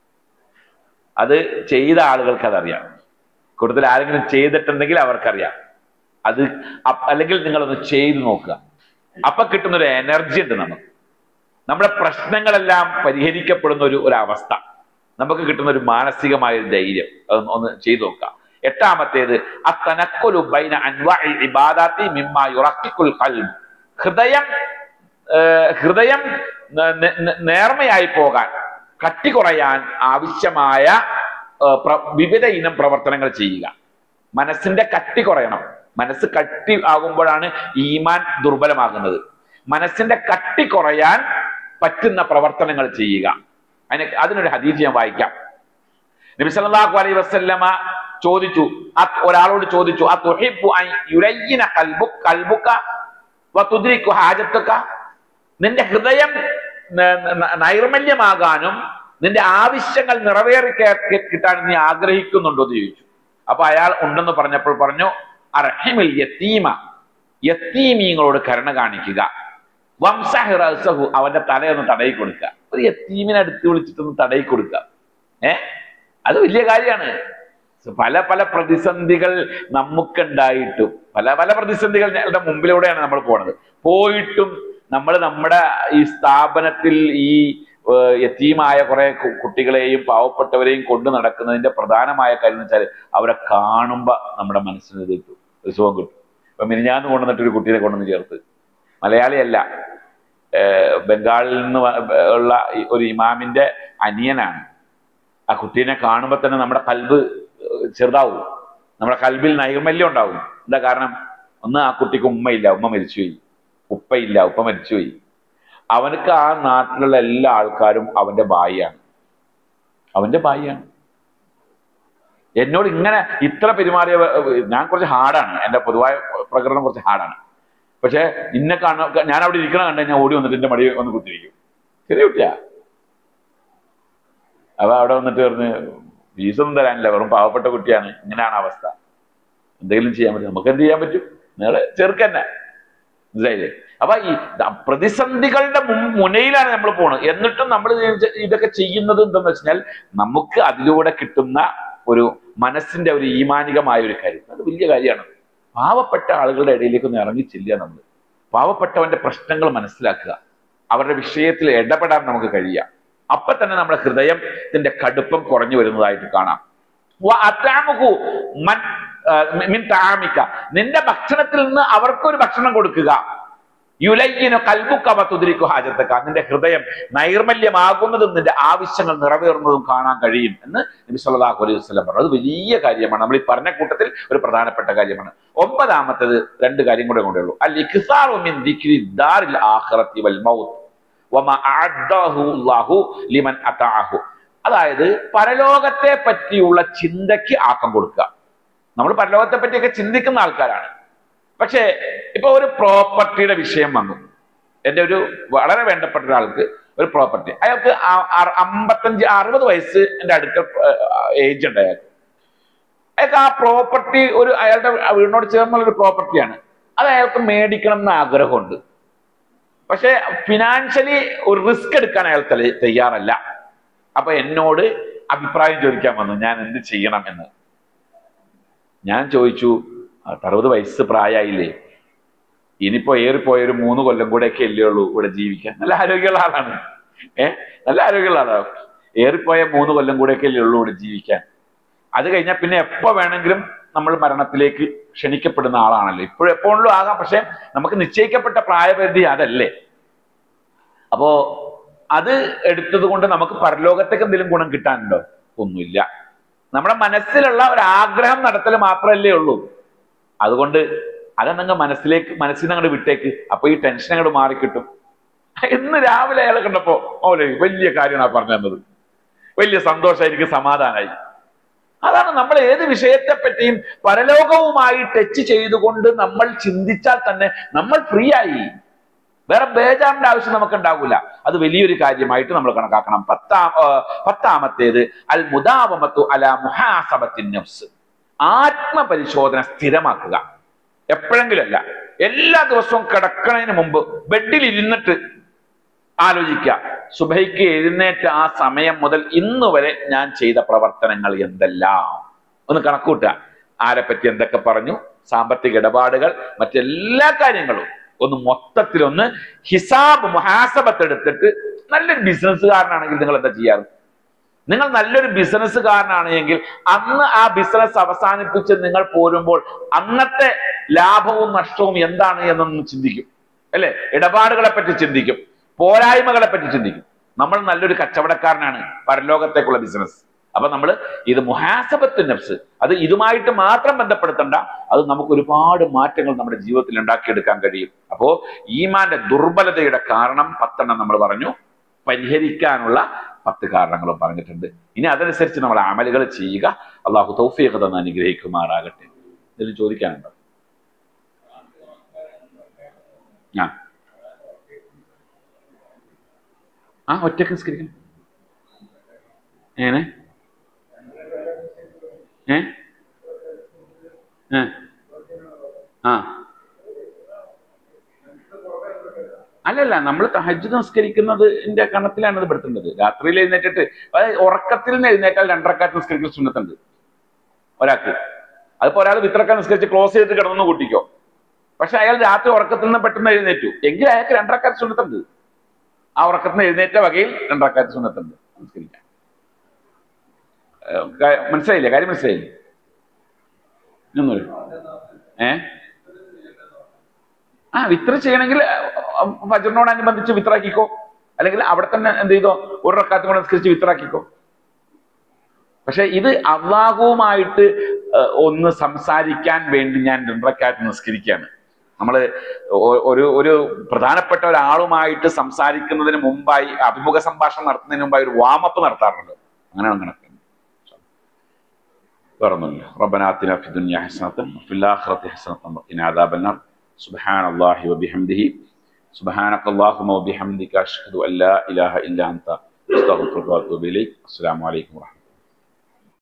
അത് ചെയ്ത ആളുകൾക്ക് അതറിയാം കൂടുതൽ ആരെങ്കിലും ചെയ്തിട്ടുണ്ടെങ്കിൽ അവർക്കറിയാം അത് അപ്പ- അല്ലെങ്കിൽ നിങ്ങളൊന്ന് ചെയ്തു നോക്കുക അപ്പൊ കിട്ടുന്ന ഒരു എനർജി ഉണ്ട് നമുക്ക് നമ്മുടെ പ്രശ്നങ്ങളെല്ലാം പരിഹരിക്കപ്പെടുന്ന ഒരു ഒരു അവസ്ഥ നമുക്ക് കിട്ടുന്ന ഒരു മാനസികമായ ഒരു ധൈര്യം അതൊന്ന് ഒന്ന് ചെയ്തു നോക്കുക എട്ടാമത്തേത് അത്തനക്കൊലു ബൈന അൻവാഇ ഇബാദാത്തി മിമ്മ യുറക്കിക്കുൽ ഖൽബ് ഹൃദയം ഏഹ്, ഹൃദയം ന- ന- ന- നേർമയായി പോകാൻ കട്ടി കുറയാൻ ആവശ്യമായ ഏഹ്, പ്ര- വിവിധ ഇനം പ്രവർത്തനങ്ങൾ ചെയ്യുക മനസ്സിന്റെ കട്ടി കുറയണം മനസ്സ് കട്ടി ആകുമ്പോഴാണ് ഈമാൻ ദുർബലമാകുന്നത് മനസ്സിന്റെ കട്ടി കുറയാൻ പറ്റുന്ന പ്രവർത്തനങ്ങൾ ചെയ്യുക അതിന് അതിനൊരു ഹദീസ് ഞാൻ വായിക്കാം നബി സല്ലല്ലാഹു അലൈഹി വസല്ലമ ചോദിച്ചു അ- ഒരാളോട് ചോദിച്ചു ആ തുഹിബ്ബു അൻ യുലയ്യിന ഖൽബുക ഖൽബുക വതുദ്രികു ഹാജത്തുക നിന്റെ ഹൃദയം ന- ന- നൈർമല്യമാകാനും നിന്റെ ആവശ്യങ്ങൾ നിറവേറി കേ- കിട്ടാൻ നീ ആഗ്രഹിക്കുന്നുണ്ടോ എന്ന് ചോദിച്ചു അപ്പൊ അയാൾ ഉണ്ടെന്ന് പറഞ്ഞപ്പോൾ പറഞ്ഞു അർഹിമിൽ യത്തീമ യത്തീമീങ്ങളോട് കരുണ കാണിക്കുക വംസഹ് റഅ്സഹു അവന്റെ തലയൊന്ന് തടയി കൊടുക്കുക ഒരു യത്തീമിനെ അടുത്ത് വിളിച്ചിട്ടൊന്ന് തടയി കൊടുക്കുക ഏ അത് വലിയ കാര്യമാണ് പല പല പ്രതിസന്ധികൾ നമുക്കുണ്ടായിട്ടും പല പല പ്രതിസന്ധികളുടെ മുമ്പിലൂടെയാണ് നമ്മൾ പോണത് പോയിട്ടും നമ്മൾ നമ്മുടെ ഈ സ്ഥാപനത്തിൽ ഈ ഏഹ്, യത്തീമായ കുറെ കു- കുട്ടികളെയും പാവപ്പെട്ടവരെയും കൊണ്ടു നടക്കുന്നതിന്റെ പ്രധാനമായ കാര്യം എന്ന് വെച്ചാൽ അവരെ കാണുമ്പോ നമ്മുടെ മനസ്സിന് ഇത് കിട്ടും ഒരു സുഖം കിട്ടും ഇപ്പൊ മിനിഞ്ഞാന്ന് കൊണ്ടുവന്നിട്ട് ഒരു കുട്ടീനെ കൊണ്ടുവന്ന് ചേർത്ത് മലയാളിയല്ല ഏഹ്, ബംഗാളിൽ നിന്ന് വ- ഉള്ള ഈ ഒരു ഇമാമിന്റെ അനിയനാണ് ആ കുട്ടീനെ കാണുമ്പോൾ തന്നെ നമ്മുടെ കൽബ് ഏഹ്, ചെറുതാവും നമ്മുടെ കൽബിൽ നൈർമല്യം ഉണ്ടാവും എന്താ കാരണം ഒന്ന് ആ കുട്ടിക്ക് ഉമ്മയില്ല ഉമ്മ മരിച്ചുപോയി ഉപ്പയില്ല ഉപ്പ മരിച്ചുപോയി അവനക്ക് ആ നാട്ടിലുള്ള എല്ലാ ആൾക്കാരും അവന്റെ ഭായിയാണ് അവന്റെ ഭായിയാണ് എന്നോട് ഇങ്ങനെ ഇത്ര പെരുമാറിയ ഞാൻ കുറച്ച് ഹാർഡാണ് എന്റെ പൊതുവായ പ്രകടനം കുറച്ച് ഹാർഡാണ് പക്ഷെ ഇന്നെ കാണ ഞാൻ അവിടെ ഇരിക്കണ കണ്ട ഞാൻ ഓടി വന്നിട്ട് എന്റെ മടി ഒന്ന് കുത്തിരിക്കും ചെറിയ കുട്ടിയാ അവ അവിടെ വന്നിട്ട് പറഞ്ഞ് ഫീസൊന്നും തരാനില്ല വെറും പാവപ്പെട്ട കുട്ടിയാണ് ഇങ്ങനെയാണ് അവസ്ഥ എന്തെങ്കിലും ചെയ്യാൻ പറ്റും നമുക്ക് എന്ത് ചെയ്യാൻ പറ്റും നിങ്ങള് ചെറുക്കന്നെ മനസ്സിലായില്ലേ അപ്പൊ ഈ ദ- പ്രതിസന്ധികളുടെ മുൻ- മുനയിലാണ് നമ്മൾ പോണത് എന്നിട്ടും നമ്മൾ ഇതൊക്കെ ചെയ്യുന്നത് എന്താന്ന് വെച്ചാൽ നമുക്ക് അതിലൂടെ കിട്ടുന്ന ഒരു മനസ്സിന്റെ ഒരു ഈമാനികമായ ഒരു കാര്യം അത് വലിയ കാര്യമാണ് പാവപ്പെട്ട ആളുകളുടെ ഇടയിലേക്ക് ഒന്ന് ഇറങ്ങി ചെല്ലുക നമ്മൾ പാവപ്പെട്ടവന്റെ പ്രശ്നങ്ങൾ മനസ്സിലാക്കുക അവരുടെ വിഷയത്തിൽ ഇടപെടാൻ നമുക്ക് കഴിയുക അപ്പൊ തന്നെ നമ്മുടെ ഹൃദയത്തിന്റെ കടുപ്പം കുറഞ്ഞു വരുന്നതായിട്ട് കാണാം വ അത്താമുഹു മൻ ആ, മിൻ താമിക്ക നിന്റെ ഭക്ഷണത്തിൽ നിന്ന് അവർക്കൊരു ഭക്ഷണം കൊടുക്കുക യുലയ്യനു കൽബുക്കവ തുതിരിക്കു ഹാജത്തക്ക നിന്റെ ഹൃദയം നൈർമല്യമാകുന്നതും നിന്റെ ആവശ്യങ്ങൾ നിറവേറുന്നതും കാണാൻ കഴിയും എന്ന് നബി സല്ലല്ലാഹു അലൈഹി വസല്ലം പറഞ്ഞു അത് വലിയ കാര്യമാണ് നമ്മൾ ഈ പറഞ്ഞ കൂട്ടത്തിൽ ഒരു പ്രധാനപ്പെട്ട കാര്യമാണ് ഒമ്പതാമത്തത് രണ്ട് കാര്യം കൂടെ കൂടെ ഉള്ളൂ അൽ ഇഖ്സാറു മിൻ ദിക്രി ദാരിൽ ആഖിറത്തി വൽ മൗത്ത് വമ അഅദ്ദഹു അല്ലാഹു ലിമൻ അതാഅഹു അതായത് പരലോകത്തെ പറ്റിയുള്ള ചിന്തയ്ക്ക് ആക്കം കൊടുക്കുക നമ്മൾ പരലോകത്തെ പറ്റിയൊക്കെ ചിന്തിക്കുന്ന ആൾക്കാരാണ് പക്ഷേ ഇപ്പൊ ഒരു പ്രോപ്പർട്ടിയുടെ വിഷയം വന്നു എൻ്റെ ഒരു വളരെ വേണ്ടപ്പെട്ട ഒരാൾക്ക് ഒരു പ്രോപ്പർട്ടി അയാൾക്ക് ആ- ആ- അമ്പത്തഞ്ച് അറുപത് വയസ്സ് എൻ്റെ അടുക്കൽ ഏജ് ഉണ്ട് അയാൾക്ക് അയാൾക്ക് ആ പ്രോപ്പർട്ടി ഒരു അയാളുടെ വീടിനോട് ചേർന്നുള്ള ഒരു പ്രോപ്പർട്ടിയാണ് അത് അയാൾക്ക് മേടിക്കണം എന്ന് ആഗ്രഹമുണ്ട് പക്ഷെ ഫിനാൻഷ്യലി ഒരു റിസ്ക് എടുക്കാൻ അയാൾ തല- തയ്യാറല്ല അപ്പൊ എന്നോട് അഭിപ്രായം ചോദിക്കാൻ വന്നു ഞാൻ എന്ത് ചെയ്യണം എന്ന് ഞാൻ ചോദിച്ചു അറുപത് വയസ്സ് പ്രായമായില്ലേ ഇനിയിപ്പോ ഏറിപ്പോയ ഒരു മൂന്ന് കൊല്ലം കൂടെയൊക്കെ അല്ലേ ഉള്ളൂ ഇവിടെ ജീവിക്കാൻ നല്ല ആരോഗ്യമുള്ള ആളാണ് ഏ നല്ല ആരോഗ്യമുള്ള ആളാണ് ഏറിപ്പോയ മൂന്ന് കൊല്ലം കൂടെയൊക്കെ അല്ലേ ഉള്ളൂ ഇവിടെ ജീവിക്കാൻ അത് കഴിഞ്ഞാൽ പിന്നെ എപ്പോ വേണമെങ്കിലും നമ്മൾ മരണത്തിലേക്ക് ക്ഷണിക്കപ്പെടുന്ന ആളാണല്ലോ ഇപ്പോഴും എപ്പോഴും ആകാം പക്ഷെ നമുക്ക് നിശ്ചയിക്കപ്പെട്ട പ്രായപരിധി അതല്ലേ അപ്പോ അത് എടുത്തത് കൊണ്ട് നമുക്ക് പരലോകത്തേക്ക് എന്തെങ്കിലും ഗുണം കിട്ടാനുണ്ടോ ഒന്നുമില്ല നമ്മുടെ മനസ്സിലുള്ള ഒരു ആഗ്രഹം നടത്തൽ മാത്രമല്ലേ ഉള്ളൂ അതുകൊണ്ട് അതങ്ങ് മനസ്സിലേക്ക് മനസ്സിൽ നിന്ന് അങ്ങോട്ട് വിട്ടേക്ക് അപ്പൊ ഈ ടെൻഷൻ അങ്ങോട്ട് മാറിക്കിട്ടും ഇന്ന് രാവിലെ അയാളെ കണ്ടപ്പോ ഓലെ വലിയ കാര്യമാണ് പറഞ്ഞു തന്നത് വലിയ സന്തോഷമായിരിക്കും സമാധാനമായി അതാണ് നമ്മൾ ഏത് വിഷയത്തെ പറ്റിയും പരലോകവുമായി ടച്ച് ചെയ്തുകൊണ്ട് നമ്മൾ ചിന്തിച്ചാൽ തന്നെ നമ്മൾ ഫ്രീ ആയി വേറെ ബേജാറിന്റെ ആവശ്യം നമുക്ക് ഉണ്ടാവില്ല അത് വലിയൊരു കാര്യമായിട്ട് നമ്മൾ കണക്കാക്കണം പത്താം ആ, പത്താമത്തേത് അൽ മുദാവമത്തു അല മുഹാസബത്തിൻ നഫ്സ് ആത്മപരിശോധന സ്ഥിരമാക്കുക എപ്പോഴെങ്കിലും അല്ല എല്ലാ ദിവസവും കിടക്കണതിന് മുമ്പ് ബെഡിൽ ഇരുന്നിട്ട് ആലോചിക്കുക സുബൈക്ക് എഴുന്നേറ്റ ആ സമയം മുതൽ ഇന്ന് വരെ ഞാൻ ചെയ്ത പ്രവർത്തനങ്ങൾ എന്തെല്ലാം ഒന്ന് കണക്കൂട്ടുക ആരെപ്പറ്റി എന്തൊക്കെ പറഞ്ഞു സാമ്പത്തിക ഇടപാടുകൾ മറ്റെല്ലാ കാര്യങ്ങളും ഒന്ന് മൊത്തത്തിലൊന്ന് ഹിസാബ് മുഹാസബത്ത് എടുത്തിട്ട് നല്ലൊരു ബിസിനസ്സുകാരനാണെങ്കിൽ നിങ്ങൾ എന്താ ചെയ്യാറ് നിങ്ങൾ നല്ലൊരു ബിസിനസ്സുകാരനാണ് എങ്കിൽ അന്ന് ആ ബിസിനസ് അവസാനിപ്പിച്ച് നിങ്ങൾ പോരുമ്പോൾ അന്നത്തെ ലാഭവും നഷ്ടവും എന്താണ് എന്നൊന്ന് ചിന്തിക്കും അല്ലെ ഇടപാടുകളെ പറ്റി ചിന്തിക്കും പോരായ്മകളെ പറ്റി ചിന്തിക്കും നമ്മൾ നല്ലൊരു കച്ചവടക്കാരനാണ് പരലോകത്തേക്കുള്ള ബിസിനസ് അപ്പൊ നമ്മൾ ഇത് മുഹാസബത്ത് നഫ്സ് അത് ഇതുമായിട്ട് മാത്രം ബന്ധപ്പെടുത്തണ്ട അത് നമുക്ക് ഒരുപാട് മാറ്റങ്ങൾ നമ്മുടെ ജീവിതത്തിൽ ഉണ്ടാക്കിയെടുക്കാൻ കഴിയും അപ്പോ ഈമാന്റെ ദുർബലതയുടെ കാരണം പത്തെണ്ണം നമ്മൾ പറഞ്ഞു പരിഹരിക്കാനുള്ള പത്ത് കാരണങ്ങളും പറഞ്ഞിട്ടുണ്ട് ഇനി അതനുസരിച്ച് നമ്മൾ അമലുകൾ ചെയ്യുക അള്ളാഹു തൗഫീഖ് തന്ന് അനുഗ്രഹിക്കുമാറാകട്ടെ ഇതിൽ ചോദിക്കാനുണ്ടോ ആ ആ ഒറ്റക്ക് നിസ്കരിക്കണം എങ്ങനെ ഏ ഏ? ആ അല്ലല്ല നമ്മൾ തഹജ് നിസ്കരിക്കുന്നതിന്റെ കണത്തിലാണ് ഇത് പെടുത്തേണ്ടത് രാത്രിയിൽ എഴുന്നേറ്റിട്ട് അതായത് ഉറക്കത്തിൽ നിന്ന് എഴുന്നേറ്റാൽ രണ്ടരക്കാറ്റ് നിസ്കരിക്കുന്ന സുന്നത്തുണ്ട് ഒരാൾക്ക് അതിപ്പോ ഒരാൾ വിത്രക്ക നിസ്കരിച്ച് ക്ലോസ് ചെയ്തിട്ട് കിടന്നു കൂട്ടിക്കോ പക്ഷെ അയാൾ രാത്രി ഉറക്കത്തിൽ നിന്ന് പെട്ടെന്ന് എഴുന്നേറ്റു എങ്കിൽ അയാൾക്ക് രണ്ടരക്കാറ്റ് സുന്നത്തുണ്ട് ആ ഉറക്കത്തിൽ നിന്ന് എഴുന്നേറ്റ വകയിൽ രണ്ടരക്കാറ്റ് സുന്നത്തുണ്ട് നിസ്കരിക്കാം ഏഹ് കാ- മനസ്സിലായില്ലേ കാര്യം മനസ്സിലായില്ലേ ഒന്നുമില്ല ഏ ആ വിത്ര ചെയ്യണമെങ്കിൽ ഫജറിനോടനുബന്ധിച്ച് വിത്രാക്കിക്കോ അല്ലെങ്കിൽ അവിടെ തന്നെ എന്ത് ചെയ്തോ ഒരു റക്കാത്തും കൂടെ നിസ്കരിച്ച് വിത്രാക്കിക്കോ പക്ഷെ ഇത് അള്ളാഹുവുമായിട്ട് ഏഹ്, ഒന്ന് സംസാരിക്കാൻ വേണ്ടി ഞാൻ രണ്ടറക്കാറ്റ് നിസ്കരിക്കുകയാണ് നമ്മൾ ഒരു ഒരു പ്രധാനപ്പെട്ട ഒരാളുമായിട്ട് സംസാരിക്കുന്നതിന് മുമ്പായി അഭിമുഖ സംഭാഷണം നടത്തുന്നതിന് മുമ്പായി ഒരു വാമപ്പ് നടത്താറുണ്ട് അങ്ങനെയാണ് കണക്ക് വേറൊന്നുമില്ല ربنا آتنا في الدنيا حسنة وفي الآخرة حسنة وقنا عذاب النار سبحان الله وبحمده سبحانك اللهم وبحمدك أشهد أن لا إله إلا أنت أستغفرك وأتوب إليك السلام عليكم ورحمة الله